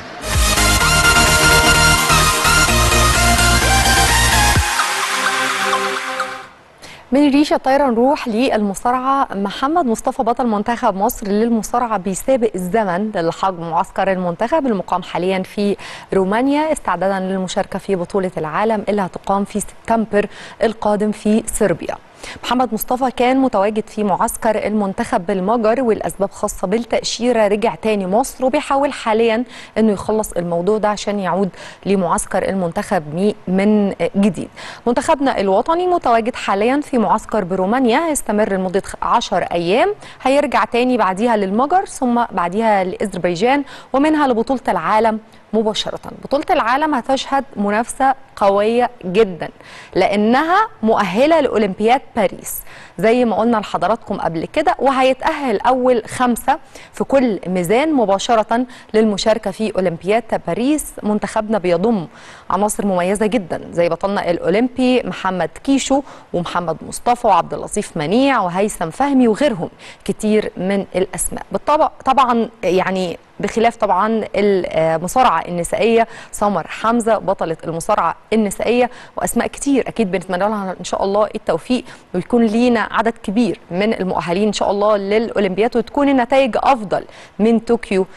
من ريشه طايره نروح للمصارعه محمد مصطفى بطل منتخب مصر للمصارعه بيسابق الزمن للحاق معسكر المنتخب المقام حاليا في رومانيا استعدادا للمشاركه في بطوله العالم اللي هتقام في سبتمبر القادم في صربيا محمد مصطفى كان متواجد في معسكر المنتخب بالمجر والاسباب خاصه بالتاشيره رجع تاني مصر وبيحاول حاليا انه يخلص الموضوع ده عشان يعود لمعسكر المنتخب مي- من جديد منتخبنا الوطني متواجد حاليا في معسكر برومانيا هيستمر لمده 10 ايام هيرجع تاني بعديها للمجر ثم بعديها لاذربيجان ومنها لبطوله العالم مباشرة بطولة العالم هتشهد منافسة قوية جدا لأنها مؤهلة لأولمبياد باريس زي ما قلنا لحضراتكم قبل كده وهيتأهل أول خمسة في كل ميزان مباشرة للمشاركة في أولمبياد باريس منتخبنا بيضم عناصر مميزة جدا زي بطلنا الأولمبي محمد كيشو ومحمد مصطفى وعبد اللطيف منيع وهيثم فهمي وغيرهم كتير من الأسماء بالطبع طبعا يعني بخلاف طبعا المصارعه النسائيه سمر حمزه بطله المصارعه النسائيه واسماء كتير اكيد بنتمنى لها ان شاء الله التوفيق ويكون لينا عدد كبير من المؤهلين ان شاء الله للاولمبياد وتكون النتائج افضل من طوكيو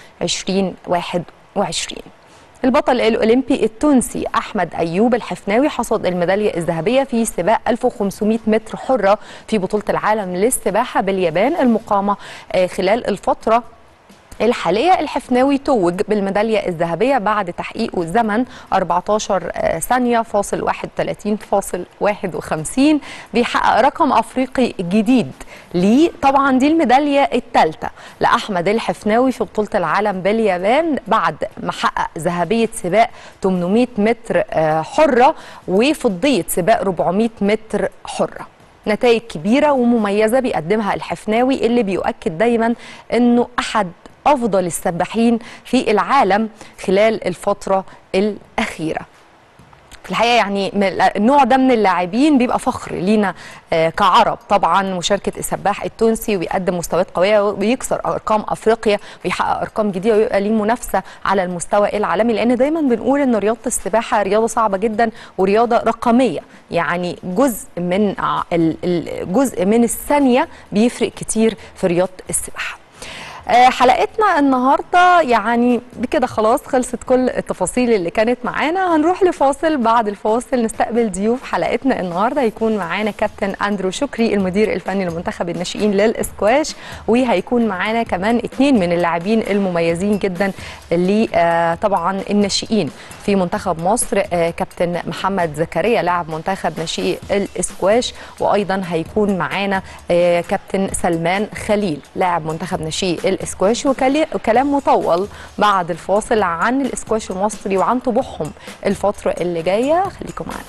2021 البطل الأولمبي التونسي أحمد أيوب الحفناوي حصد الميدالية الذهبية في سباق 1500 متر حرة في بطولة العالم للسباحة باليابان المقامة آه، خلال الفترة الحالية الحفناوي توج بالميدالية الذهبية بعد تحقيقه زمن 14 ثانية فاصل 31 فاصل 51 بيحقق رقم أفريقي جديد ليه طبعا دي الميدالية الثالثة لأحمد الحفناوي في بطولة العالم باليابان بعد ما حقق ذهبية سباق 800 متر آه، حرة وفضية سباق 400 متر حرة نتائج كبيرة ومميزة بيقدمها الحفناوي اللي بيؤكد دايما انه احد افضل السباحين في العالم خلال الفترة الاخيرة في الحقيقه يعني من النوع ده من اللاعبين بيبقى فخر لينا آه، كعرب طبعا مشاركه السباح التونسي وبيقدم مستويات قويه وبيكسر ارقام افريقيا ويحقق ارقام جديده ويبقى ليه منافسه على المستوى العالمي لان دايما بنقول ان رياضه السباحه رياضه صعبه جدا ورياضه رقميه يعني جزء من ع- ال- ال- جزء من الثانيه بيفرق كتير في رياضه السباحه آه، حلقتنا النهارده يعني بكده خلاص خلصت كل التفاصيل اللي كانت معانا هنروح لفاصل بعد الفاصل نستقبل ضيوف حلقتنا النهارده هيكون معانا كابتن اندرو شكري المدير الفني لمنتخب الناشئين للاسكواش وهيكون معانا كمان اتنين من اللاعبين المميزين جدا اللي آه، طبعا الناشئين في منتخب مصر آه، كابتن محمد زكريا لاعب منتخب ناشئي الاسكواش وايضا هيكون معانا آه، كابتن سلمان خليل لاعب منتخب ناشئي الاسكواش وكلي- وكلام مطول بعد الفاصل عن الاسكواش المصري وعن طموحهم الفتره اللي جايه خليكم معانا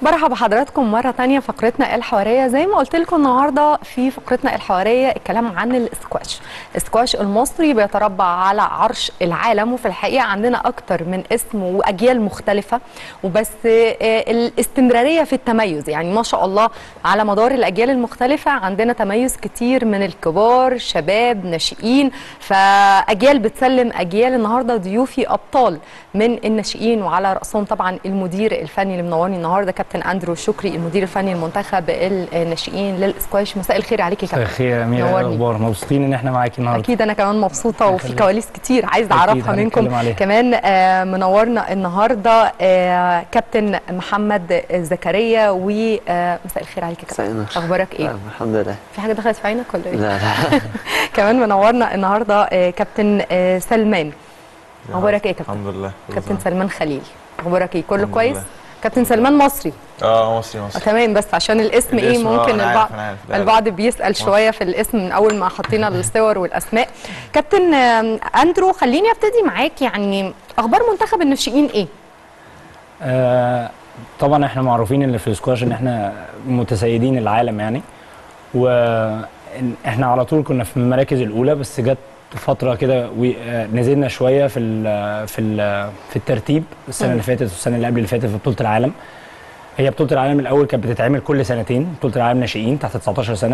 مرحبا بحضراتكم مرة تانية فقرتنا الحوارية زي ما قلت لكم النهاردة في فقرتنا الحوارية الكلام عن الاسكواش الاسكواش المصري بيتربع على عرش العالم وفي الحقيقة عندنا أكتر من اسم وأجيال مختلفة وبس آه، الاستمرارية في التميز يعني ما شاء الله على مدار الأجيال المختلفة عندنا تميز كتير من الكبار شباب ناشئين فأجيال بتسلم أجيال النهاردة ضيوفي أبطال من الناشئين وعلى رأسهم طبعا المدير الفني اللي منورني النهارده كابتن اندرو شكري المدير الفني المنتخب الناشئين للاسكواش مساء الخير عليك يا مساء كابتن الخير يا اميره إيه نورني. الاخبار مبسوطين ان احنا معاكي النهارده اكيد انا كمان مبسوطه وفي يخليك. كواليس كتير عايزه أكيد اعرفها منكم هنتكلم عليها. كمان آه، منورنا النهارده آه، كابتن محمد زكريا ومساء الخير عليك يا كابتن اخبارك ايه الحمد لله في حاجه دخلت في عينك ولا ايه لا لا كمان منورنا النهارده آه، كابتن آه، سلمان اخبارك ايه يا كابتن الحمد لله كابتن سلمان خليل اخبارك ايه كله الحمد كويس لله. كابتن سلمان مصري اه مصري آه، مصري تمام بس عشان الاسم ايه الاسم، آه، ممكن أنا عارف، البعض أنا عارف. لا، لا. البعض بيسال شويه في الاسم من اول ما حطينا الصور والاسماء كابتن آم، اندرو خليني ابتدي معاك يعني اخبار منتخب الناشئين ايه آه طبعا احنا معروفين اللي في السكواش ان احنا متسيدين العالم يعني واحنا على طول كنا في المراكز الاولى بس جت فتره كده ونزلنا شويه في ال في ال في الترتيب السنه مم. اللي فاتت والسنه اللي قبل اللي فاتت في بطوله العالم هي بطوله العالم الاول كانت بتتعمل كل سنتين بطوله العالم ناشئين تحت 19 سنه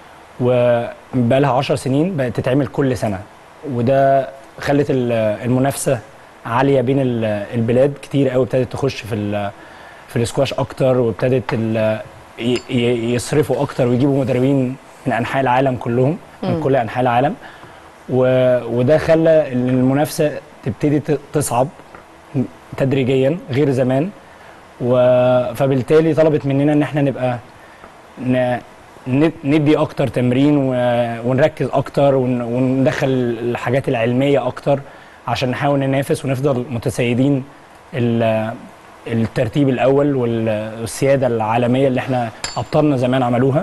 وبقى لها 10 سنين بقت تتعمل كل سنه وده خلت ال- المنافسه عاليه بين ال- البلاد كتير قوي ابتدت تخش في ال- في الاسكواش اكتر وابتدت ال- ي- ي- يصرفوا اكتر ويجيبوا مدربين من انحاء العالم كلهم من مم. كل انحاء العالم و... وده خلى إن المنافسه تبتدي ت- تصعب تدريجيا غير زمان و... فبالتالي طلبت مننا ان احنا نبقى ن... ن- ندي اكتر تمرين و... ونركز اكتر ون... وندخل الحاجات العلميه اكتر عشان نحاول ننافس ونفضل متسيدين ال... الترتيب الاول وال- والسياده العالميه اللي احنا ابطالنا زمان عملوها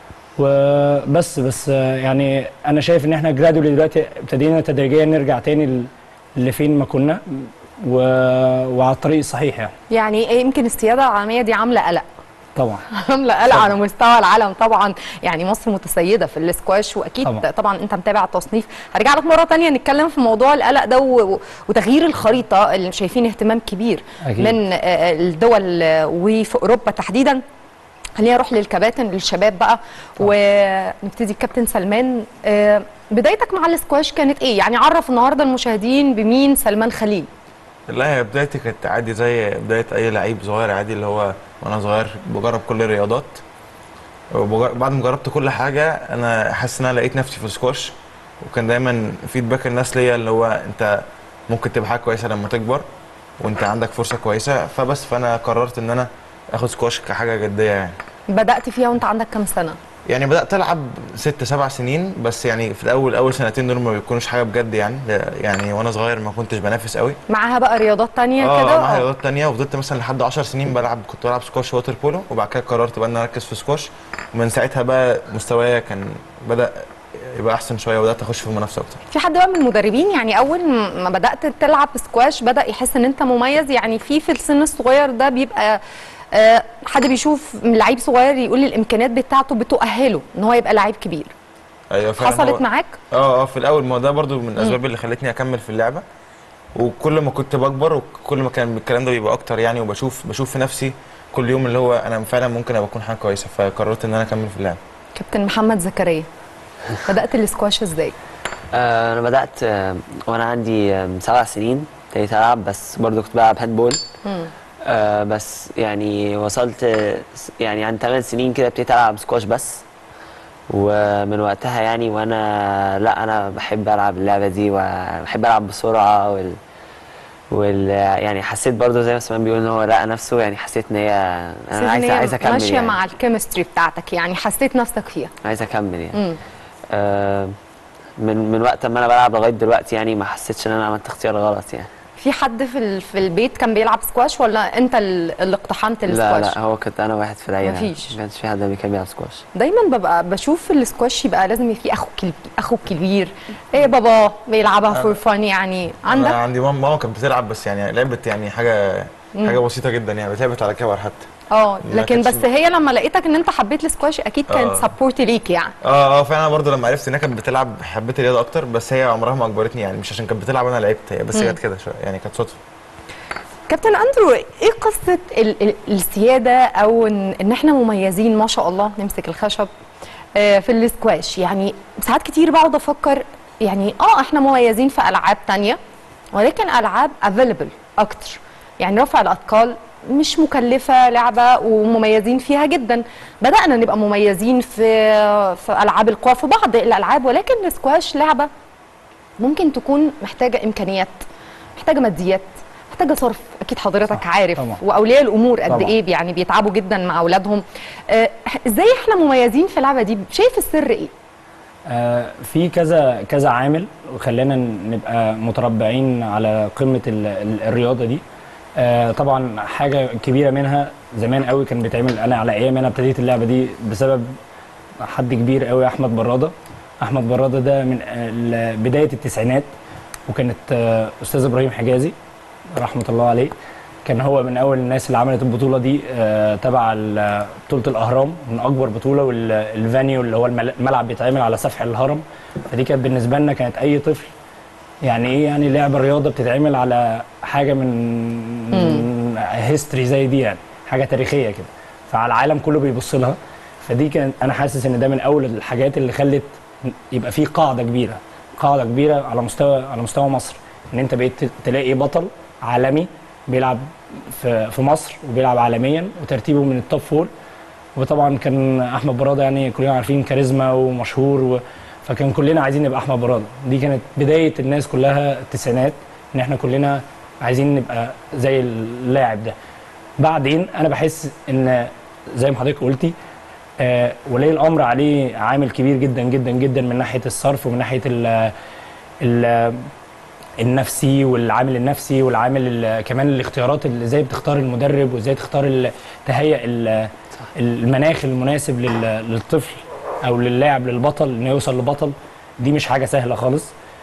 وبس بس يعني انا شايف ان احنا جرادولي دلوقتي ابتدينا تدريجيا نرجع تاني ل- لفين ما كنا و... وعلى الطريق الصحيح يعني يعني إيه يمكن السياده العالميه دي عامله قلق طبعا عامله قلق على مستوى العالم طبعا يعني مصر متسيده في الاسكواش واكيد طبعا, طبعاً. طبعا انت متابع التصنيف هرجع لك مره تانية نتكلم في موضوع القلق ده و- و- وتغيير الخريطه اللي شايفين اهتمام كبير أكيد. من آه، الدول آه، وفي اوروبا تحديدا خلينا نروح للكباتن للشباب بقى ونبتدي بكابتن سلمان آه، بدايتك مع الاسكواش كانت ايه يعني عرف النهارده المشاهدين بمين سلمان خليل لا هي بدايتي كانت عادي زي بداية أي لعيب صغير عادي اللي هو وأنا صغير بجرب كل الرياضات وبجر- بعد ما جربت كل حاجة أنا حاسس إن أنا لقيت نفسي في السكواش وكان دايما فيدباك الناس ليا اللي هو أنت ممكن تبقى حاجة كويسة لما تكبر وأنت عندك فرصة كويسة فبس فأنا قررت إن أنا آخد سكواش كحاجة جدية يعني بدات فيها وانت عندك كام سنه يعني بدأت ألعب ست سبع سنين بس يعني في الأول أول سنتين دول ما بيكونوش حاجة بجد يعني يعني وأنا صغير ما كنتش بنافس قوي معاها بقى رياضات تانية اه كده معايا آه. رياضات تانية وفضلت مثلا لحد 10 سنين بلعب كنت بلعب سكواش ووتر بولو وبعد كده قررت بقى ان انا اركز في سكواش ومن ساعتها بقى مستوايا كان بدأ يبقى احسن شويه وبدات اخش في المنافسه اكتر في حد بقى من المدربين يعني اول ما بدات تلعب سكواش بدا يحس ان انت مميز يعني في في السن الصغير ده بيبقى آه، حد بيشوف لعيب صغير يقول الامكانيات بتاعته بتؤهله ان هو يبقى لعيب كبير ايوه فعلا حصلت هو- معاك اه اه في الاول ما ده برضو من الاسباب اللي خلتني اكمل في اللعبه وكل ما كنت بكبر وكل ما كان الكلام ده بيبقى اكتر يعني وبشوف بشوف في نفسي كل يوم اللي هو انا فعلا ممكن ابقى اكون حاجه كويسه فقررت ان انا اكمل في اللعبه كابتن محمد زكريا بدات السكواش ازاي آه، انا بدات آه، وانا عندي آه، سبع سنين ابتديت العب بس برضو كنت بلعب هاندبول آه، بس يعني وصلت آه، س- يعني عن 8 سنين كده ابتديت العب سكواش بس ومن وقتها يعني وانا لا انا بحب العب اللعبه دي وبحب العب بسرعه وال وال يعني حسيت برضو زي ما سمان بيقول ان هو لقى نفسه يعني حسيت ان هي حسيت إن انا عايز هي عايز اكمل ماشيه يعني مع الكيمستري بتاعتك يعني حسيت نفسك فيها عايز اكمل يعني مم. آه، من من وقت ما انا بلعب لغايه دلوقتي يعني ما حسيتش ان انا عملت اختيار غلط يعني في حد في ال- في البيت كان بيلعب سكواش ولا انت ال- اللي اقتحمت لا السكواش لا هو كنت انا واحد في العيله مفيش. ما كانش في حد كان بيلعب سكواش دايما ببقى بشوف السكواش يبقى لازم يبقى في اخو كبير اخو كبير ايه بابا بيلعبها فور فان يعني انا عندك عندي ماما ماما كانت بتلعب بس يعني لعبت يعني حاجه مم. حاجه بسيطه جدا يعني لعبت على كور حتى اه لا لكن كانتش- بس هي لما لقيتك ان انت حبيت السكواش اكيد كانت آه. سبورت ليك يعني اه اه فانا برضو لما عرفت انها كانت بتلعب حبيت الرياضه اكتر بس هي عمرها ما اجبرتني يعني مش عشان كانت بتلعب انا لعبت هي بس هي مم. كانت كده شويه يعني كانت صدفه كابتن اندرو ايه قصه ال ال السياده او ان, ان احنا مميزين ما شاء الله نمسك الخشب آه، في السكواش يعني ساعات كتير بقعد افكر يعني اه احنا مميزين في العاب تانية ولكن العاب افيلبل اكتر يعني رفع الاثقال مش مكلفه لعبه ومميزين فيها جدا بدانا نبقى مميزين في في العاب القوى في بعض الالعاب ولكن السكواش لعبه ممكن تكون محتاجه امكانيات محتاجه ماديات محتاجه صرف اكيد حضرتك عارف طبعا. واولياء الامور قد طبعا. ايه يعني بيتعبوا جدا مع اولادهم آه، ازاي احنا مميزين في اللعبه دي شايف السر ايه آه، في كذا كذا عامل وخلانا نبقى متربعين على قمه ال- ال- الرياضه دي آه، طبعا حاجه كبيره منها زمان قوي كان بيتعمل انا على ايام انا ابتديت اللعبه دي بسبب حد كبير قوي احمد براده احمد براده ده من آه، ال- بدايه التسعينات وكانت آه، استاذ ابراهيم حجازي رحمه الله عليه كان هو من اول الناس اللي عملت البطوله دي آه، تبع ال- بطوله الاهرام من اكبر بطوله والفانيو اللي هو المل- الملعب بيتعمل على سفح الهرم فدي كانت بالنسبه لنا كانت اي طفل يعني ايه يعني لعبه رياضه بتتعمل على حاجه من هيستوري زي دي يعني حاجه تاريخيه كده فعلى العالم كله بيبص لها فدي كان انا حاسس ان ده من اول الحاجات اللي خلت يبقى في قاعده كبيره قاعده كبيره على مستوى على مستوى مصر ان انت بقيت تلاقي بطل عالمي بيلعب في في مصر وبيلعب عالميا وترتيبه من التوب فور وطبعا كان احمد براده يعني كلنا عارفين كاريزما ومشهور و... فكان كلنا عايزين نبقى احمد براده دي كانت بدايه الناس كلها التسعينات ان احنا كلنا عايزين نبقى زي اللاعب ده بعدين انا بحس ان زي ما حضرتك قلتي آه ولي الامر عليه عامل كبير جدا جدا جدا من ناحيه الصرف ومن ناحيه ال ال النفسي والعامل النفسي والعامل ال- كمان الاختيارات اللي ازاي بتختار المدرب وازاي تختار ال- تهيئ ال- المناخ المناسب لل- للطفل او للاعب للبطل انه يوصل لبطل دي مش حاجه سهله خالص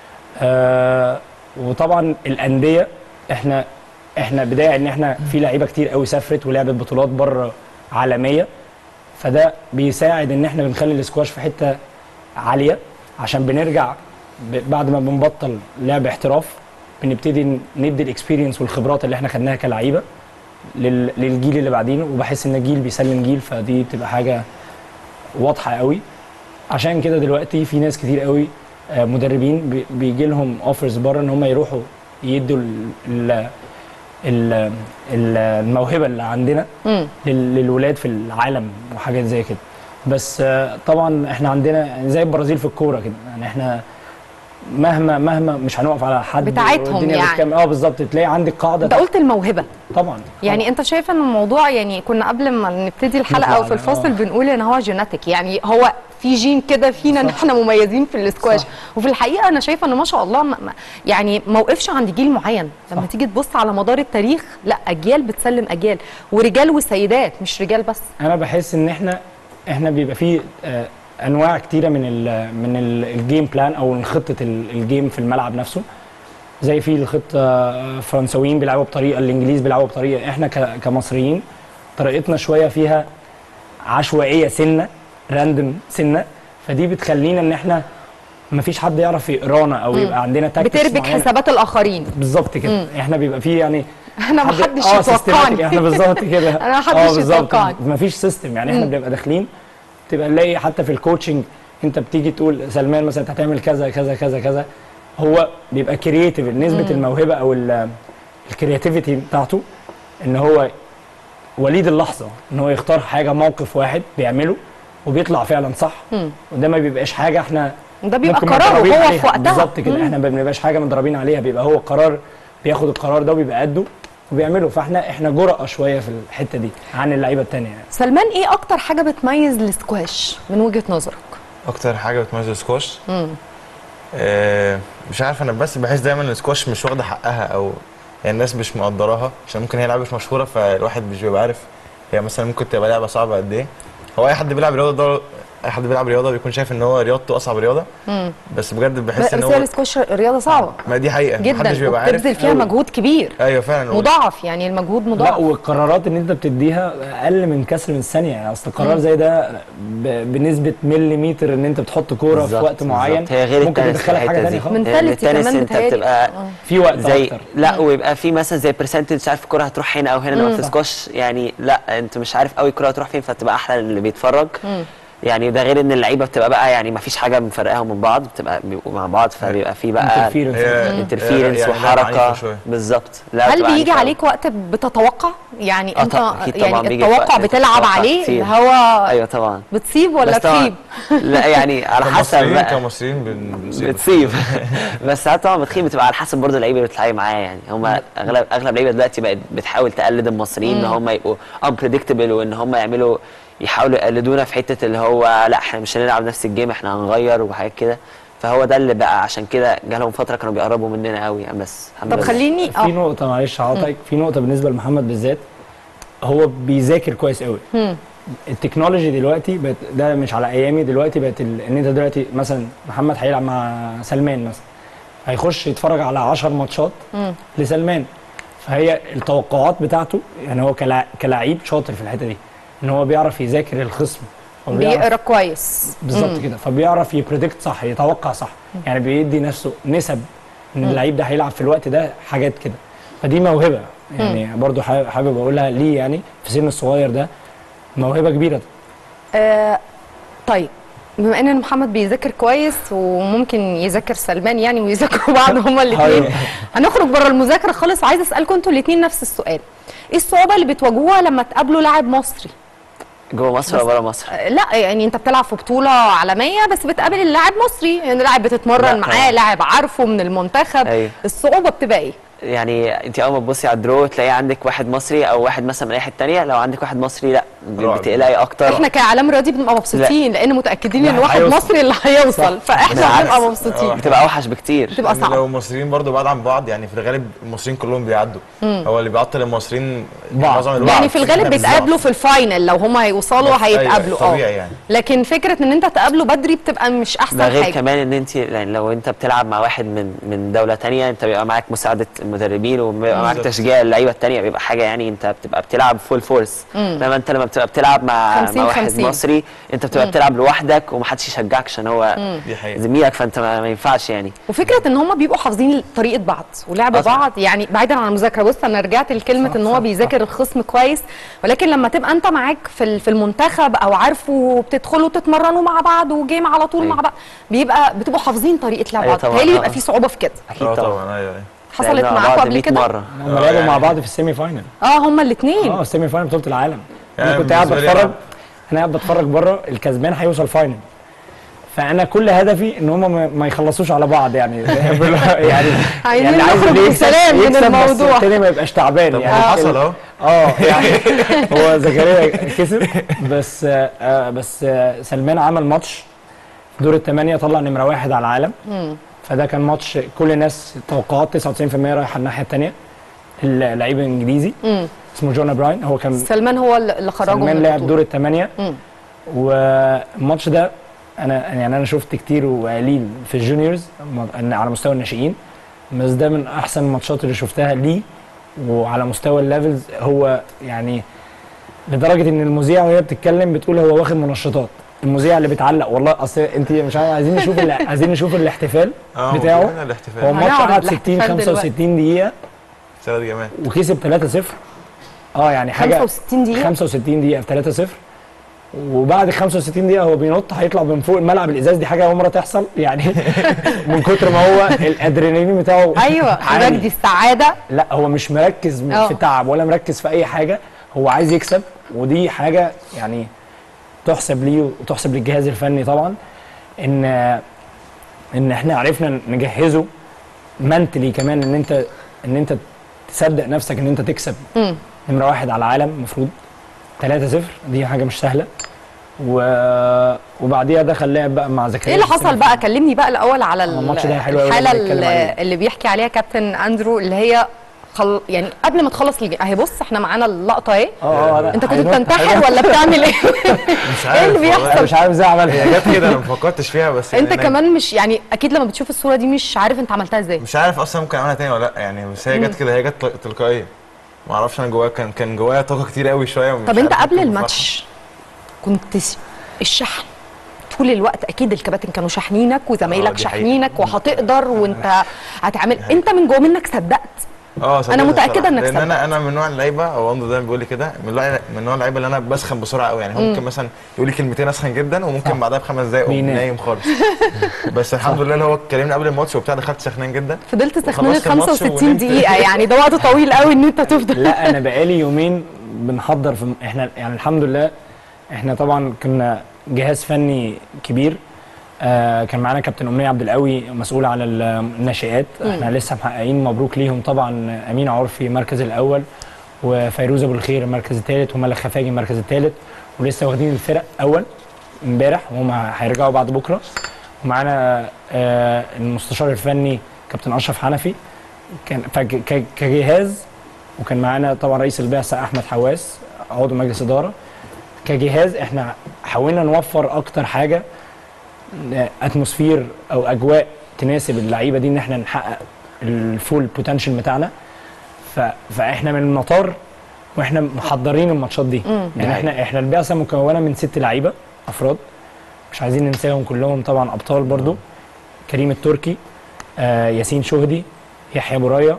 آه وطبعا الانديه احنا احنا بدايه ان احنا في لعيبه كتير قوي سافرت ولعبت بطولات بره عالميه فده بيساعد ان احنا بنخلي الاسكواش في حته عاليه عشان بنرجع ب- بعد ما بنبطل لعب احتراف بنبتدي ن- ندي الاكسبيرينس والخبرات اللي احنا خدناها كلعيبه لل- للجيل اللي بعدينا وبحس ان الجيل بيسلم جيل فدي بتبقى حاجه واضحه قوي عشان كده دلوقتي في ناس كتير قوي آه، مدربين بي- بيجي لهم اوفرز بره ان هم يروحوا يدوا ال- ال- ال- ال- الموهبه اللي عندنا مم. لل- للولاد في العالم وحاجات زي كده بس آه، طبعا احنا عندنا يعني زي البرازيل في الكوره كده يعني احنا مهما مهما مش هنقف على حد بتاعتهم والدنيا يعني. بتكمل. اه بالظبط تلاقي عندك قاعده انت قلت الموهبه طبعا يعني انت شايف ان الموضوع يعني كنا قبل ما نبتدي الحلقه نطلع او في على- الفاصل آه. بنقول ان هو جيناتيك يعني هو في جين كده فينا ان احنا مميزين في الاسكواش وفي الحقيقه انا شايفه ان ما شاء الله ما ما- يعني ما وقفش عند جيل معين لما تيجي تبص على مدار التاريخ لا اجيال بتسلم اجيال ورجال وسيدات مش رجال بس انا بحس ان احنا احنا بيبقى فيه آه، انواع كتيره من ال من ال- الجيم بلان او من خطه ال- الجيم في الملعب نفسه زي في الخطه آه، فرنساويين بيلعبوا بطريقه الانجليز بيلعبوا بطريقه احنا ك- كمصريين طريقتنا شويه فيها عشوائيه سنه راندم سنه فدي بتخلينا ان احنا ما فيش حد يعرف يقرانا او مم. يبقى عندنا tactics بتربك معينة. حسابات الاخرين بالظبط كده مم. احنا بيبقى فيه يعني انا ما حد- حدش آه، يتوقعني systematic. احنا بالظبط كده انا ما آه، حدش بالظبط. يتوقعني مفيش سيستم يعني احنا مم. بنبقى داخلين تبقى نلاقي حتى في الكوتشنج انت بتيجي تقول سلمان مثلا انت هتعمل كذا كذا كذا كذا هو بيبقى كرييتيف نسبه مم. الموهبه او الكرياتيفيتي بتاعته ان هو وليد اللحظه ان هو يختار حاجه موقف واحد بيعمله وبيطلع فعلا صح مم. وده ما بيبقاش حاجه احنا ده بيبقى ممكن قراره متدربين هو عليها. في وقتها بالظبط كده مم. احنا ما بنبقاش حاجه مدربين عليها بيبقى هو قرار بياخد القرار ده وبيبقى قده وبيعمله فاحنا احنا جرأة شويه في الحته دي عن اللعيبه التانيه يعني. سلمان ايه اكتر حاجه بتميز السكواش من وجهه نظرك اكتر حاجه بتميز السكواش مم. آه، مش عارف انا بس بحس دايما ان السكواش مش واخده حقها او يعني الناس مش مقدراها عشان ممكن هي لعبه مش مشهوره فالواحد مش بيبقى عارف هي مثلا ممكن تبقى لعبه صعبه قد ايه هو اي حد بيلعب الرياضه ده اي حد بيلعب رياضه بيكون شايف ان هو رياضته اصعب رياضه مم. بس بجد بس بحس ان هي هو السكوش رياضه صعبه ما دي حقيقه محدش جدا بيبقى عارف وبتبذل فيها أوي. مجهود كبير ايوه فعلا مضاعف يعني المجهود لا مضاعف والقرارات اللي انت بتديها اقل من كسر من الثانيه يعني اصل قرار مم. زي ده ب- بنسبه مليمتر ان انت بتحط كوره في بالظبط، وقت معين بالظبط. هي غير ممكن التنس في تدخلك حاجه الحتة ثانيه دي. خالص لأن التنس انت بتبقى في وقت زي أكتر. لا ويبقى في مثلا زي برسنتج مش عارف الكوره هتروح هنا او هنا انما مم. في سكوش يعني لا انت مش عارف قوي الكوره هتروح فين فتبقى احلى اللي بيتفرج يعني ده غير ان اللعيبه بتبقى بقى يعني ما فيش حاجه مفرقاهم من بعض بتبقى بيبقوا مع بعض فبيبقى في بقى Interference. هي- انترفيرنس هي- يعني لعبة عنيفة وحركه شوية. بالظبط لا هل بتبقى بيجي عنيفة عليك وقت بتتوقع يعني آه انت طبعاً، أكيد طبعاً يعني بيجي التوقع وقت بتلعب بتتوقع عليه كتير. اللي هو ايوه طبعا بتصيب ولا بس طبعاً- تخيب لا يعني على حسب كمصريين بقى كمصريين بن- بنصيب. بتصيب بس ساعات طبعا بتخيب بتبقى على حسب برضه اللعيبه اللي بتلعبي معاه يعني هم اغلب اغلب اللعيبه دلوقتي بقت بتحاول تقلد المصريين ان مم. هم يبقوا unpredictable وان هم يعملوا يحاولوا يقلدونا في حته اللي هو لا احنا مش هنلعب نفس الجيم احنا هنغير وحاجات كده فهو ده اللي بقى عشان كده جالهم فتره كانوا بيقربوا مننا قوي يعني بس الحمد طب لله. خليني في نقطه معلش هقاطعك في نقطه بالنسبه لمحمد بالذات هو بيذاكر كويس قوي مم. التكنولوجي دلوقتي بقت ده مش على ايامي دلوقتي بقت ال- ان انت دلوقتي مثلا محمد هيلعب مع سلمان مثلا هيخش يتفرج على 10 ماتشات مم. لسلمان فهي التوقعات بتاعته يعني هو كلع- كلاعب شاطر في الحته دي ان هو بيعرف يذاكر الخصم هو بيعرف- بيقرا كويس بالظبط مم. كده فبيعرف يبريدكت صح يتوقع صح يعني بيدي نفسه نسب ان مم. اللعيب ده هيلعب في الوقت ده حاجات كده فدي موهبه يعني برضو حابب حابب اقولها ليه يعني في سن الصغير ده موهبه كبيره آه طيب بما ان محمد بيذاكر كويس وممكن يذاكر سلمان يعني ويذاكروا بعض هما الاثنين أيوة. هنخرج بره المذاكره خالص وعايزه اسالكم انتوا الاثنين نفس السؤال ايه الصعوبه اللي بتواجهوها لما تقابلوا لاعب مصري جوه مصر ولا بره مصر آه، لا يعني انت بتلعب في بطوله عالميه بس بتقابل اللاعب مصري يعني لاعب لا بتتمرن معاه طبعاً. لاعب عارفه من المنتخب أيوة. الصعوبه بتبقى ايه يعني انت اول ما تبصي على الدرو تلاقي عندك واحد مصري او واحد مثلا من اي حته تانية لو عندك واحد مصري لا رعب. بتقلقي اكتر احنا كاعلام رياضي بنبقى مبسوطين لان متاكدين ان لا، واحد هيوصل. مصري اللي هيوصل فاحنا بالعكس. بنبقى مبسوطين بتبقى اوحش بكتير بتبقى لأن صعبة. لو المصريين برضو بعاد عن بعض يعني في الغالب المصريين كلهم بيعدوا مم. هو اللي بيعطل المصريين بعض. معظم الوقت يعني في الغالب إحنا بالظبط. بيتقابلوا في الفاينل لو هم هيوصلوا بس هيتقابلوا أيوة، طبيعي اه يعني. لكن فكره ان انت تقابله بدري بتبقى مش احسن ده غير حاجه كمان ان انت يعني لو انت بتلعب مع واحد من من دوله تانية انت بيبقى معاك مساعده المدربين وبيبقى معاك بالظبط. تشجيع اللعيبه التانية بيبقى حاجه يعني انت بتبقى بتلعب فول فورس مم. انما انت لما بتبقى بتلعب مع 50 مع واحد 50. مصري انت بتبقى مم. بتلعب لوحدك ومحدش يشجعك عشان هو مم. دي حقيقة. زميلك فانت ما, ما ينفعش يعني وفكره ان هم بيبقوا حافظين طريقه بعض ولعب آه طبعاً. بعض يعني بعيدا عن المذاكره بص انا رجعت لكلمه ان هو بيذاكر الخصم كويس ولكن لما تبقى انت معاك في ال- في المنتخب او عارفه وبتدخلوا تتمرنوا مع بعض وجيم على طول أيوة. مع بعض بيبقى بتبقوا حافظين طريقه لعب أيوة بعض طبعاً. بيتهيألي بيبقى آه. في صعوبه في كده اكيد اه طبعا طبعا ايوه ايوه حصلت لعبنا مع معاكم بعض قبل 100 كده مره هم لعبوا يعني- مع بعض في السيمي فاينل اه هما الاثنين اه السيمي فاينل بطوله العالم انا يعني كنت قاعد بالنسبة لي بتفرج أنا- انا قاعد بتفرج بره الكسبان هيوصل فاينل فانا كل هدفي ان هم ما- ما يخلصوش على بعض يعني يعني عايزين يعني عايز نخرج اللي يكسب- بسلام من يكسب بس الموضوع. التاني ما يبقاش تعبان طب يعني هو حصل اهو اه يعني هو زكريا كسب بس آه بس آه سلمان عمل ماتش في دور الثمانيه طلع نمره واحد على العالم مم. فده كان ماتش كل الناس توقعات 99% رايحه الناحيه الثانيه اللعيب الانجليزي مم. اسمه جون براين هو كان سلمان هو اللي خرجه من سلمان لعب البطولة. دور الثمانيه مم. والماتش ده انا يعني انا شفت كتير وقليل في الجونيورز م- على مستوى الناشئين بس ده من احسن الماتشات اللي شفتها ليه وعلى مستوى الليفلز هو يعني لدرجه ان المذيعه وهي بتتكلم بتقول هو واخد منشطات المذيع اللي بتعلق والله اصل انت مش عارف عايزين نشوف ال- عايزين نشوف الاحتفال اه بتاعه موجودين الاحتفال هو الماتش هنعرض قعد 60 الاحتفال دلوقتي. 65 دقيقه ثلاث جمال وكسب 3-0 اه يعني حاجه 65 دقيقة 65 دقيقه في 3-0 وبعد 65 دقيقه هو بينط هيطلع من فوق الملعب الازاز دي حاجه اول مره تحصل يعني من كتر ما هو الادرينالين بتاعه ايوه عالي. مجدي السعاده لا هو مش مركز اه. في تعب ولا مركز في اي حاجه هو عايز يكسب ودي حاجه يعني تحسب ليه وتحسب للجهاز الفني طبعا ان ان احنا عرفنا نجهزه منتلي كمان ان انت ان انت تصدق نفسك ان انت تكسب مم. نمره واحد على العالم المفروض 3-0 دي حاجه مش سهله و... وبعديها دخل لعب بقى مع زكريا ايه اللي حصل بقى كلمني بقى الاول على ال- الماتش ده حلو أوي الحاله لما نتكلم اللي, عليه. اللي بيحكي عليها كابتن اندرو اللي هي خل... يعني قبل ما تخلص الج... اهي بص احنا معانا اللقطه اهي اه اه انت كنت بتنتحر ولا بتعمل ايه؟ مش ايه اللي والله. بيحصل؟ مش عارف ازاي عملها هي جت كده انا ما فكرتش فيها بس انت يعني أنا كمان مش يعني اكيد لما بتشوف الصوره دي مش عارف انت عملتها ازاي مش عارف اصلا ممكن اعملها تاني ولا لا يعني بس هي مم. جت كده هي جت تل- تلقائيه ما اعرفش انا جوايا كان كان جوايا طاقه كتير قوي شويه ومش طب انت عارف قبل ممكن الماتش كنت س- الشحن طول الوقت اكيد الكباتن كانوا شاحنينك اه، وزمايلك دي حقيقة. شاحنينك وهتقدر وانت هتعمل انت من جوه منك صدقت اه أنا صدقني متأكدة بصراحة. إنك لان صدق. انا انا من نوع اللعيبه او اندو دايما بيقول لي كده من نوع من نوع اللعيبه اللي انا بسخن بسرعه قوي يعني هو مم. ممكن مثلا يقول لي كلمتين اسخن جدا وممكن بعدها بخمس دقايق اقوم بينام. نايم خالص بس الحمد لله اللي هو كلمني قبل الماتش وبتاع دخلت سخنان جدا فضلت تخنان وخلصت الماتش 65 ونمت. دقيقه يعني ده وقت طويل قوي ان انت تفضل لا انا بقالي يومين بنحضر في احنا يعني الحمد لله احنا طبعا كنا جهاز فني كبير آه كان معانا كابتن امنيه عبد القوي مسؤول على ال- الناشئات مم. احنا لسه محققين مبروك ليهم طبعا امين عرفي المركز الاول وفيروز ابو الخير المركز الثالث وملك خفاجي المركز الثالث ولسه واخدين الفرق اول امبارح وهم هيرجعوا بعد بكره ومعانا آه المستشار الفني كابتن اشرف حنفي كان فك- ك- كجهاز وكان معانا طبعا رئيس البعثه احمد حواس عضو مجلس اداره كجهاز احنا حاولنا نوفر اكتر حاجه اتموسفير او اجواء تناسب اللعيبه دي ان احنا نحقق الفول بوتنشال بتاعنا ف... فاحنا من المطار واحنا محضرين الماتشات دي مم. يعني دي احنا احنا البعثه مكونه من ست لعيبه افراد مش عايزين ننساهم كلهم طبعا ابطال برضو كريم التركي آه ياسين شهدي يحيى برايه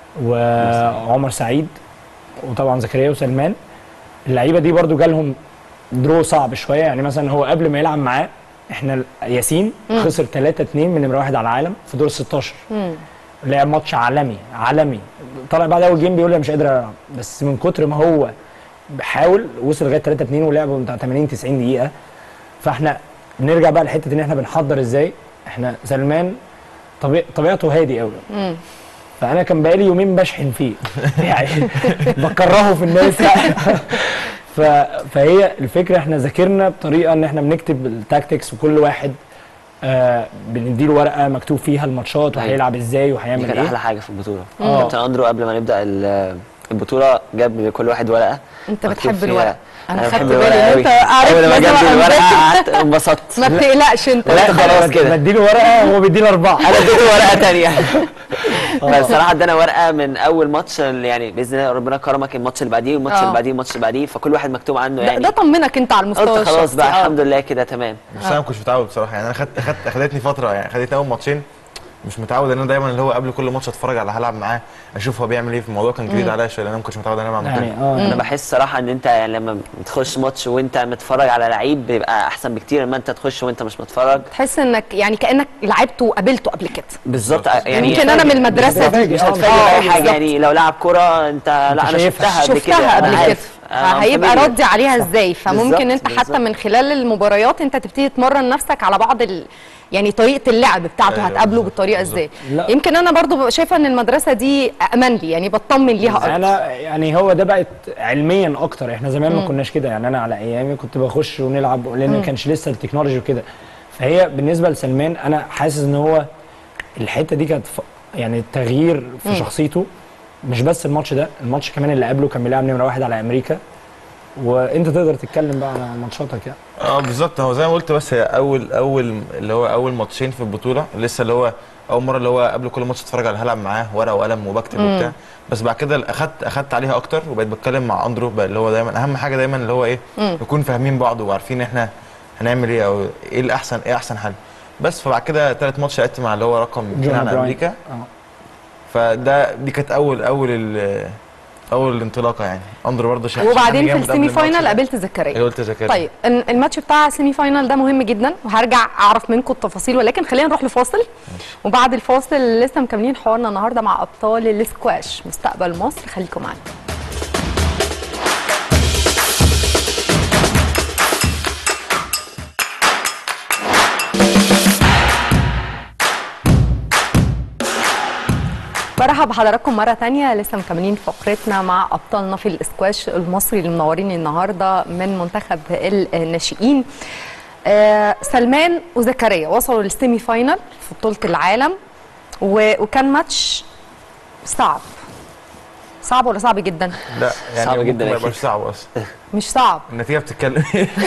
وعمر سعيد وطبعا زكريا وسلمان اللعيبه دي برضو جالهم درو صعب شويه يعني مثلا هو قبل ما يلعب معاه احنا ال- ياسين مم. خسر 3 2 من نمره واحد على العالم في دور ال 16 مم. لعب ماتش عالمي عالمي طلع بعد اول جيم بيقول لي أنا مش قادر العب بس من كتر ما هو بحاول وصل لغايه 3 2 ولعبوا بتاع 80 90 دقيقه فاحنا نرجع بقى لحته ان احنا بنحضر ازاي احنا سلمان طبيع طبيعته هادي قوي مم. فانا كان بقالي يومين بشحن فيه يعني بكرهه في الناس يعني ف... فهي الفكره احنا ذاكرنا بطريقه ان احنا بنكتب التاكتكس وكل واحد آه بنديله ورقه مكتوب فيها الماتشات أيوة. وهيلعب ازاي دي وهيعمل كانت ايه احلى حاجه في البطوله آه. كابتن اندرو قبل ما نبدا ال- البطوله جاب لكل واحد ورقه انت مكتوب بتحب فيها- الورق انا خدت بحب بالي الورقة ان أوي. انت عارف اول ما لازم جاب لي الورقه أذاكر. قعدت انبسطت ما بتقلقش انت لا خلاص كده بديله ورقه هو بيديله اربعه انا اديته ورقه تانية بس صراحه ادانا ورقه من اول ماتش اللي يعني باذن الله ربنا كرمك الماتش اللي بعديه والماتش آه. اللي بعديه والماتش اللي بعديه فكل واحد مكتوب عنه ده, يعني ده طمنك انت على المستوى قلت خلاص الشخصي. بقى آه. الحمد لله كده تمام بس انا ما كنتش متعود بصراحه يعني انا خدت خدت اخدتني فتره يعني خدتني اول ماتشين مش متعود ان انا دايما اللي هو قبل كل ماتش اتفرج على هلعب معاه اشوف هو بيعمل ايه في الموضوع كان جديد مم. عليا شويه لان انا ما كنتش متعود ان انا اعمل يعني كده انا بحس صراحه ان انت يعني لما بتخش ماتش وانت متفرج على لعيب بيبقى احسن بكتير لما انت تخش وانت مش متفرج تحس انك يعني كانك لعبته وقابلته قبل كده بالظبط يعني يمكن انا من المدرسه دي مش هتفاجئ آه، باي حاجه بالظبط. يعني لو لعب كوره انت لا انا شايفها. شفتها قبل كده شفتها أنا قبل كده عارف. أنا فهيبقى familiar. ردي عليها ازاي فممكن بالظبط، انت حتى بالظبط. من خلال المباريات انت تبتدي تمرن نفسك على بعض ال... يعني طريقه اللعب بتاعته أيوة، هتقابله بالطريقه ازاي لا. يمكن انا برضو ببقى شايفه ان المدرسه دي امن لي يعني بطمن ليها اكتر انا يعني هو ده بقت علميا اكتر احنا زمان ما مم. كناش كده يعني انا على ايامي كنت بخش ونلعب لان مم. ما كانش لسه التكنولوجي وكده فهي بالنسبه لسلمان انا حاسس ان هو الحته دي كانت ف- يعني تغيير في مم. شخصيته مش بس الماتش ده الماتش كمان اللي قبله كان بيلعب نمره واحد على امريكا وانت تقدر تتكلم بقى على ماتشاتك يعني اه بالظبط هو زي ما قلت بس هي اول اول اللي هو اول ماتشين في البطوله لسه اللي هو اول مره اللي هو قبل كل ماتش اتفرج على هلعب معاه ورقه وقلم وبكتب مم. وبتاع بس بعد كده اخدت اخدت عليها اكتر وبقيت بتكلم مع اندرو بقى اللي هو دايما اهم حاجه دايما اللي هو ايه مم. نكون فاهمين بعض وعارفين احنا هنعمل ايه او ايه الاحسن ايه احسن حل بس فبعد كده تالت ماتش لعبت مع اللي هو رقم 200 جون على براين. امريكا اه فده دي كانت اول اول ال- اول الانطلاقه يعني اندرو برضه شا- شحنني وبعدين في جامد قبل السيمي الماتش فاينال ده. قابلت زكريا قلت زكريا طيب ال- الماتش بتاع السيمي فاينال ده مهم جدا وهرجع اعرف منكم التفاصيل ولكن خلينا نروح لفاصل وبعد الفاصل لسه مكملين حوارنا النهارده مع ابطال الاسكواش مستقبل مصر خليكم معانا برحب بحضراتكم مرة تانية لسه مكملين فقرتنا مع أبطالنا في الإسكواش المصري اللي منورين النهاردة من منتخب الناشئين آه سلمان وزكريا وصلوا للسيمي فاينال في بطولة العالم و- وكان ماتش صعب صعب ولا صعب جدا لا يعني صعب ممكن جدا ما أكيد. يبقاش صعب اصلا مش صعب النتيجه بتتكلم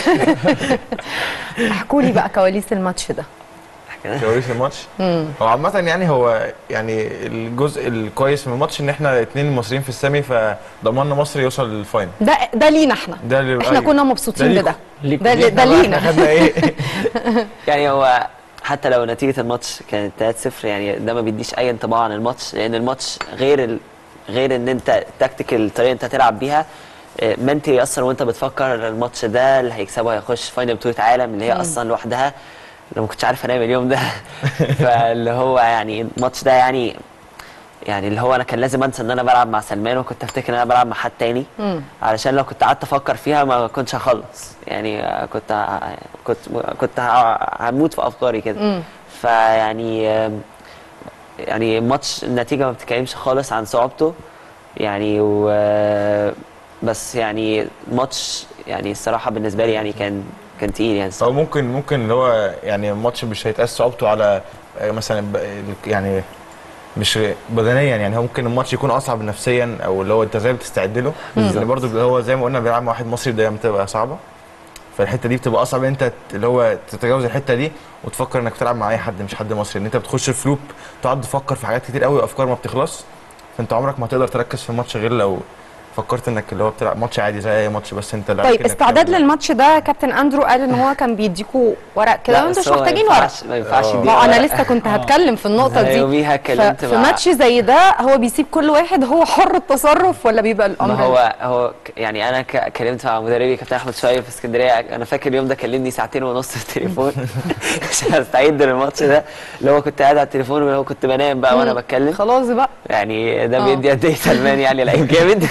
احكوا لي بقى كواليس الماتش ده كواليس الماتش مم. هو عامة يعني هو يعني الجزء الكويس من الماتش ان احنا اتنين مصريين في السيمي فضمننا مصر يوصل للفاينل ده ده لينا احنا ده اللي احنا أيوة. كنا مبسوطين ده بده ليكم. ده ده إحنا بقى لينا احنا خدنا ايه يعني هو حتى لو نتيجة الماتش كانت 3-0 يعني ده ما بيديش أي انطباع عن الماتش لأن الماتش غير ال... غير إن أنت التكتيكال الطريقة أنت تلعب بيها منتلي أصلا وأنت بتفكر الماتش ده اللي هيكسبه هيخش فاينل بطولة عالم اللي هي مم. أصلا لوحدها أنا ما كنتش عارف أنام اليوم ده فاللي هو يعني الماتش ده يعني يعني اللي هو أنا كان لازم أنسى إن أنا بلعب مع سلمان وكنت أفتكر إن أنا بلعب مع حد تاني مم. علشان لو كنت قعدت افكر فيها ما كنتش هخلص يعني آه، كنت ه- كنت كنت ه- هموت في افكاري كده مم. فيعني آم، يعني ماتش النتيجه ما بتتكلمش خالص عن صعوبته يعني و بس يعني ماتش يعني الصراحه بالنسبه لي يعني كان كان تقيل يعني او ممكن ممكن اللي هو يعني الماتش مش هيتقاس صعوبته على آه، مثلا ب- يعني مش بدنيا يعني هو ممكن الماتش يكون اصعب نفسيا او اللي هو انت ازاي بتستعد له بالظبط. لان برضه هو زي ما قلنا بيلعب مع واحد مصري دايما بتبقى صعبه فالحته دي بتبقى اصعب ان انت ت- اللي هو تتجاوز الحته دي وتفكر انك تلعب مع اي حد مش حد مصري ان انت بتخش في لوب تقعد تفكر في حاجات كتير قوي وافكار ما بتخلص فانت عمرك ما هتقدر تركز في الماتش غير لو فكرت انك اللي هو بتلعب ماتش عادي زي اي ماتش بس انت لاعب طيب كأنك استعداد بتلعب. للماتش ده كابتن اندرو قال ان هو كان بيديكوا ورق كده لا، وانتوا بس مش هو ما محتاجين ورق ينفعش- ما ينفعش يديك ما هو انا ورق. لسه كنت هتكلم في النقطه أنا دي يوميها ف- كلمت في مع- ماتش زي ده هو بيسيب كل واحد هو حر التصرف ولا بيبقى الامر ما هو هو ك- يعني انا ك- كلمت مع مدربي كابتن احمد شويه في اسكندريه انا فاكر اليوم ده كلمني ساعتين ونص في التليفون عشان استعد للماتش ده اللي هو كنت قاعد على التليفون واللي هو كنت بنام بقى وانا مم. بتكلم خلاص بقى يعني ده آه. بيدي قد ايه سلمان يعني لعيب جامد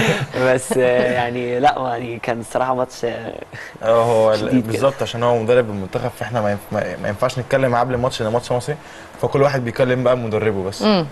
بس آه، يعني لا يعني كان الصراحه ماتش آه، اه هو ال- شديد كده. بالظبط عشان هو مدرب المنتخب فاحنا ما ينف- ما ما ينفعش نتكلم معاه قبل الماتش لان ماتش مصري فكل واحد بيكلم بقى مدربه بس امم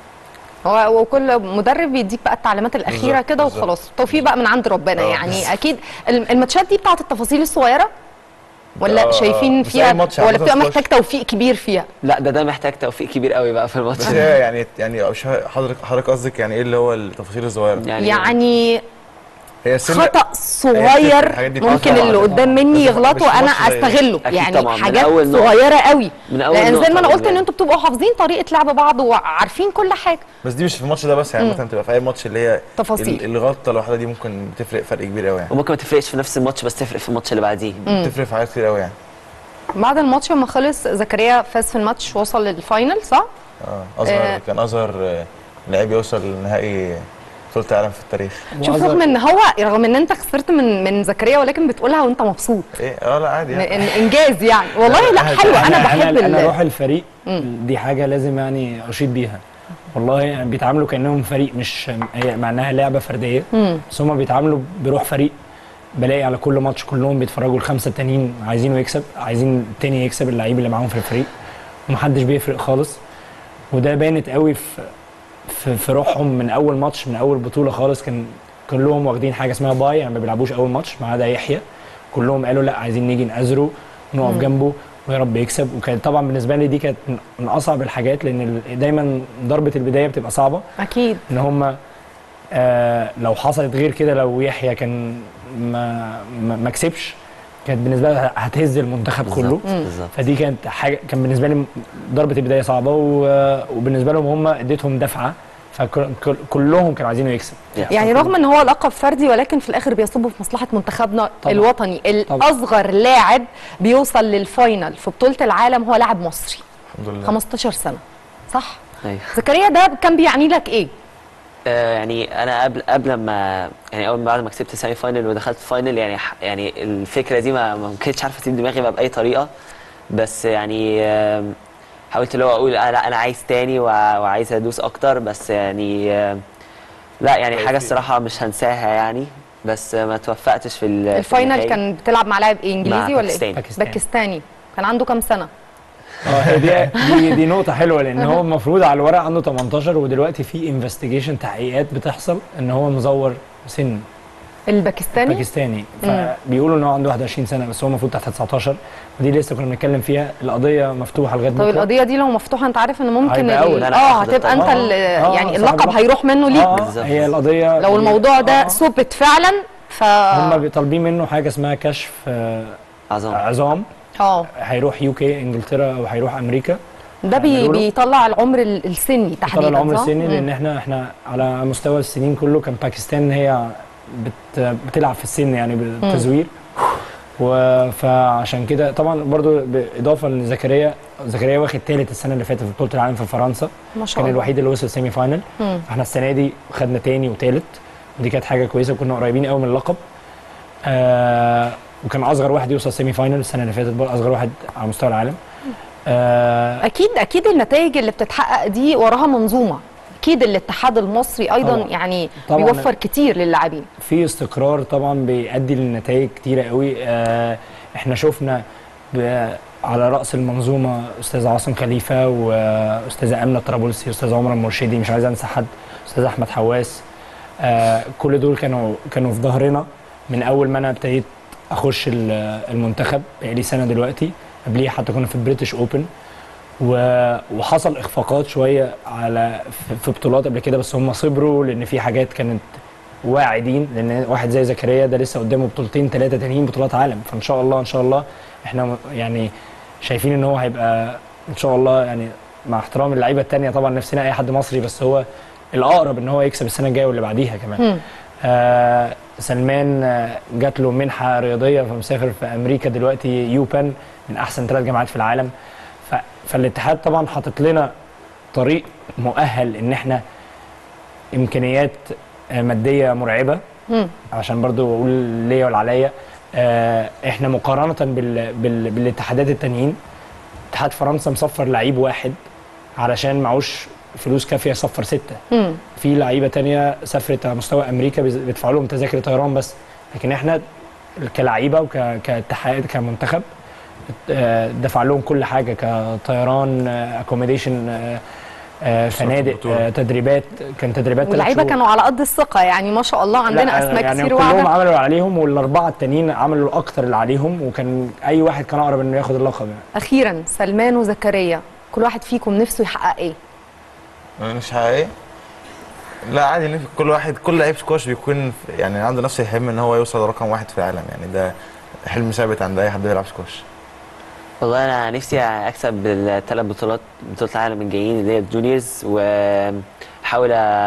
هو وكل مدرب بيديك بقى التعليمات الاخيره بالظبط، كده بالظبط. وخلاص التوفيق بقى من عند ربنا آه. يعني اكيد الم- الماتشات دي بتاعت التفاصيل الصغيره ولا آه، شايفين بس أي فيها ماتش ولا عامة بتبقى سكواش. محتاج توفيق كبير فيها لا ده ده محتاج توفيق كبير قوي بقى في الماتش بس هي يعني يعني مش ه- حضرتك حضرتك قصدك يعني ايه اللي هو التفاصيل الصغيره يعني هي السن خطا صغير الحاجات دي ممكن طبعاً. اللي قدام مني بس مش يغلطوا انا ماتش زي ده. استغله أكيد يعني طبعاً، من حاجات أول نقطة. صغيره قوي من أول لان زي نقطة ما انا قلت بالله. ان انتوا بتبقوا حافظين طريقه لعب بعض وعارفين كل حاجه بس دي مش في الماتش ده بس يعني مم. مثلا تبقى في اي ماتش اللي هي تفاصيل. ال- الغلطه الواحده دي ممكن تفرق فرق كبير قوي يعني وممكن ما تفرقش في نفس الماتش بس تفرق في الماتش اللي بعديه مم. تفرق في حاجات كتير قوي يعني بعد الماتش لما خلص زكريا فاز في الماتش وصل للفاينل صح؟ اه اصغر آه. كان اصغر آه، لاعب يوصل لنهائي بطوله العالم في التاريخ شوف رغم ان هو رغم ان انت خسرت من من زكريا ولكن بتقولها وانت مبسوط ايه اه لا عادي يعني. إن- انجاز يعني والله لا لا، حلوه انا بحب انا, أنا ال- روح الفريق مم. دي حاجه لازم يعني اشيد بيها والله يعني بيتعاملوا كانهم فريق مش هي مع انها لعبه فرديه مم. بس هم بيتعاملوا بروح فريق بلاقي على كل ماتش كلهم بيتفرجوا الخمسه التانيين عايزينه يكسب عايزين التاني يكسب اللعيب اللي معاهم في الفريق ومحدش بيفرق خالص وده بانت قوي في في, في روحهم من اول ماتش من اول بطوله خالص كان كلهم واخدين حاجه اسمها باي يعني ما بيلعبوش اول ماتش ما عدا يحيى كلهم قالوا لا عايزين نيجي نأزره ونقف مم. جنبه ويا رب يكسب وكانت طبعا بالنسبه لي دي كانت من- من اصعب الحاجات لان ال- دايما ضربه البدايه بتبقى صعبه اكيد ان هم آه لو حصلت غير كده لو يحيى كان ما ما, ما كسبش كانت بالنسبه لها هتهز المنتخب كله بالظبط بالظبط فدي كانت حاجه كان بالنسبه لي ضربه البدايه صعبه و- وبالنسبه لهم هم اديتهم دفعه فكلهم كانوا عايزينه يكسب يعني رغم ان هو لقب فردي ولكن في الاخر بيصب في مصلحه منتخبنا طبعاً. الوطني الاصغر لاعب بيوصل للفاينل في بطوله العالم هو لاعب مصري الحمد لله 15 سنه صح ايوه زكريا ده كان بيعني لك ايه آه، يعني انا قبل قبل ما يعني اول ما بعد ما كسبت سيمي فاينل ودخلت فاينل يعني ح- يعني الفكره دي ما ما كنتش عارفه اسيب دماغي بقى باي طريقه بس يعني آم، حاولت اللي هو اقول آه لا انا عايز تاني وع- وعايز ادوس اكتر بس يعني آم، لا يعني حاجه الصراحه مش هنساها يعني بس ما توفقتش في ال- في الفاينل النهائي. كان بتلعب مع لاعب ايه انجليزي ولا باكستاني. ايه باكستاني. باكستاني كان عنده كام سنه اه هي دي دي, دي نقطة حلوة لأن هو المفروض على الورق عنده 18 ودلوقتي في انفستيجيشن تحقيقات بتحصل إن هو مزور سن الباكستاني باكستاني مم. فبيقولوا ان هو عنده 21 سنه بس هو المفروض تحت 19 ودي لسه كنا بنتكلم فيها القضيه مفتوحه لغايه طب بكره القضيه دي لو مفتوحه انت عارف ان ممكن هيبقى ال- أول. لا، لا، اه هاخد هتبقى انت الطبع. ال- آه، يعني صاحب اللقب اللقب. هيروح منه ليك آه، هي القضيه لو الموضوع ده ثبت فعلا ف هم طالبين منه حاجه اسمها كشف آه، عظام عظام اه هيروح يو كي انجلترا او هيروح امريكا ده بي هيعملوا له. بيطلع العمر ال- السني تحديدا طلع العمر صح؟ السني لان مم. احنا احنا على مستوى السنين كله كان باكستان هي بت بتلعب في السن يعني بالتزوير و- فعشان كده طبعا برضو باضافه ان زكريا زكريا واخد ثالث السنه اللي فاتت في بطوله العالم في فرنسا ما شاء كان الله. الوحيد اللي وصل سيمي فاينل مم. احنا السنه دي خدنا تاني وتالت ودي كانت حاجه كويسه وكنا قريبين قوي من اللقب آه وكان اصغر واحد يوصل سيمي فاينل السنه اللي فاتت برضه اصغر واحد على مستوى العالم آه اكيد اكيد النتائج اللي بتتحقق دي وراها منظومه اكيد الاتحاد المصري ايضا طبعاً. يعني طبعاً. بيوفر كتير للاعبين في استقرار طبعا بيؤدي لنتائج كتيره قوي آه احنا شفنا ب- على راس المنظومه استاذ عاصم خليفه واستاذه امنه طرابلسي استاذ عمر المرشدي مش عايز انسى حد استاذ احمد حواس آه كل دول كانوا كانوا في ظهرنا من اول ما انا ابتديت اخش ال- المنتخب بقالي سنه دلوقتي قبليه حتى كنا في البريتش اوبن و- وحصل اخفاقات شويه على في- في بطولات قبل كده بس هم صبروا لان في حاجات كانت واعدين لان واحد زي زكريا ده لسه قدامه بطولتين ثلاثه تانيين بطولات عالم فان شاء الله ان شاء الله احنا م- يعني شايفين ان هو هيبقى ان شاء الله يعني مع احترام اللعيبه التانيه طبعا نفسنا اي حد مصري بس هو الاقرب ان هو يكسب السنه الجايه واللي بعديها كمان مم. آه سلمان آه، جات له منحه رياضيه فمسافر في امريكا دلوقتي يو بان من احسن ثلاث جامعات في العالم ف... فالاتحاد طبعا حاطط لنا طريق مؤهل ان احنا امكانيات آه، ماديه مرعبه مم. عشان برضو اقول ليا والعليا آه احنا مقارنه بال... بال... بالاتحادات التانيين اتحاد فرنسا مصفر لعيب واحد علشان معوش فلوس كافيه يصفر سته مم. في لعيبه تانية سافرت على مستوى امريكا بيز- بيدفعوا لهم تذاكر طيران بس لكن احنا كلعيبه وكاتحاد كمنتخب آه، دفع لهم كل حاجه كطيران اكوموديشن فنادق آه، تدريبات كان تدريبات ثلاث واللعيبه شهور. كانوا على قد الثقه يعني ما شاء الله عندنا لا، اسماء يعني كتير كلهم واعده عملوا اللي عليهم والاربعه التانيين عملوا الاكتر اللي عليهم وكان اي واحد كان اقرب انه ياخد اللقب يعني اخيرا سلمان وزكريا كل واحد فيكم نفسه يحقق ايه مش حقيقي لا عادي نف- كل واحد كل لعيب سكواش بيكون في- يعني عنده نفس الحلم ان هو يوصل رقم واحد في العالم يعني ده حلم ثابت عند اي حد بيلعب سكواش والله انا نفسي اكسب الثلاث بطولات بطولة العالم الجايين اللي هي الجونيورز واحاول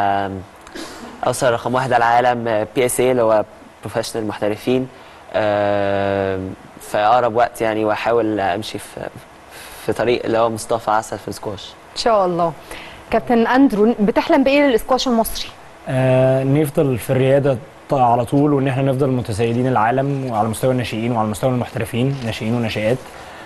اوصل رقم واحد على العالم بي اس اي اللي هو بروفيشنال محترفين آه، في اقرب وقت يعني واحاول امشي في في طريق اللي هو مصطفى عسل في السكواش ان شاء الله كابتن اندرو بتحلم بايه للاسكواش المصري آه نفضل في الرياده ط- على طول وان احنا نفضل متسيدين العالم وعلى مستوى الناشئين وعلى مستوى المحترفين ناشئين وناشئات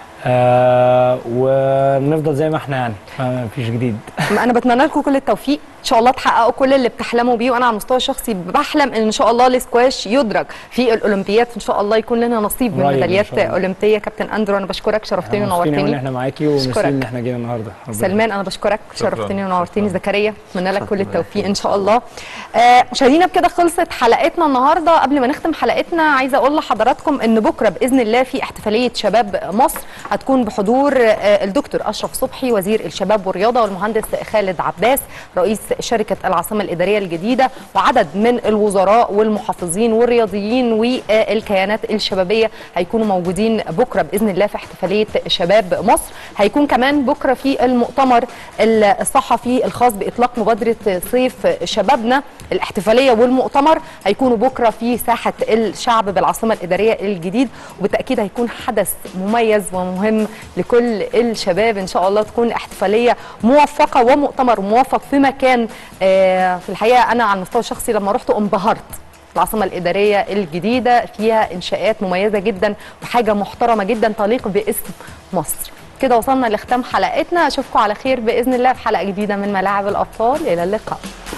آه ونفضل زي ما احنا يعني ما فيش جديد انا بتمنى لكم كل التوفيق ان شاء الله تحققوا كل اللي بتحلموا بيه وانا على المستوى الشخصي بحلم ان ان شاء الله الاسكواش يدرج في الاولمبياد ان شاء الله يكون لنا نصيب من قريب إن ميداليات شاء الله. اولمبيه كابتن اندرو انا بشكرك شرفتني مبسوطين أوي ان ونورتني احنا معاكي وميرسي أشكرك. ان احنا جينا النهارده ربنا سلمان انا بشكرك شكراً. شرفتني ونورتني زكريا اتمنى لك كل التوفيق ان شاء الله آه، مشاهدينا بكده خلصت حلقتنا النهارده قبل ما نختم حلقتنا عايزه اقول لحضراتكم ان بكره باذن الله في احتفاليه شباب مصر هتكون بحضور آه، الدكتور اشرف صبحي وزير الشباب والرياضه والمهندس خالد عباس رئيس شركه العاصمه الاداريه الجديده وعدد من الوزراء والمحافظين والرياضيين والكيانات الشبابيه هيكونوا موجودين بكره باذن الله في احتفاليه شباب مصر هيكون كمان بكره في المؤتمر الصحفي الخاص باطلاق مبادره صيف شبابنا الاحتفاليه والمؤتمر هيكونوا بكره في ساحه الشعب بالعاصمه الاداريه الجديد وبالتاكيد هيكون حدث مميز ومهم لكل الشباب ان شاء الله تكون احتفاليه موفقه ومؤتمر موفق في مكان آه، في الحقيقه انا على المستوى الشخصي لما رحت انبهرت العاصمة الإدارية الجديدة فيها إنشاءات مميزة جدا وحاجة محترمة جدا تليق باسم مصر كده وصلنا لختام حلقتنا أشوفكم على خير بإذن الله في حلقة جديدة من ملاعب الأبطال إلى اللقاء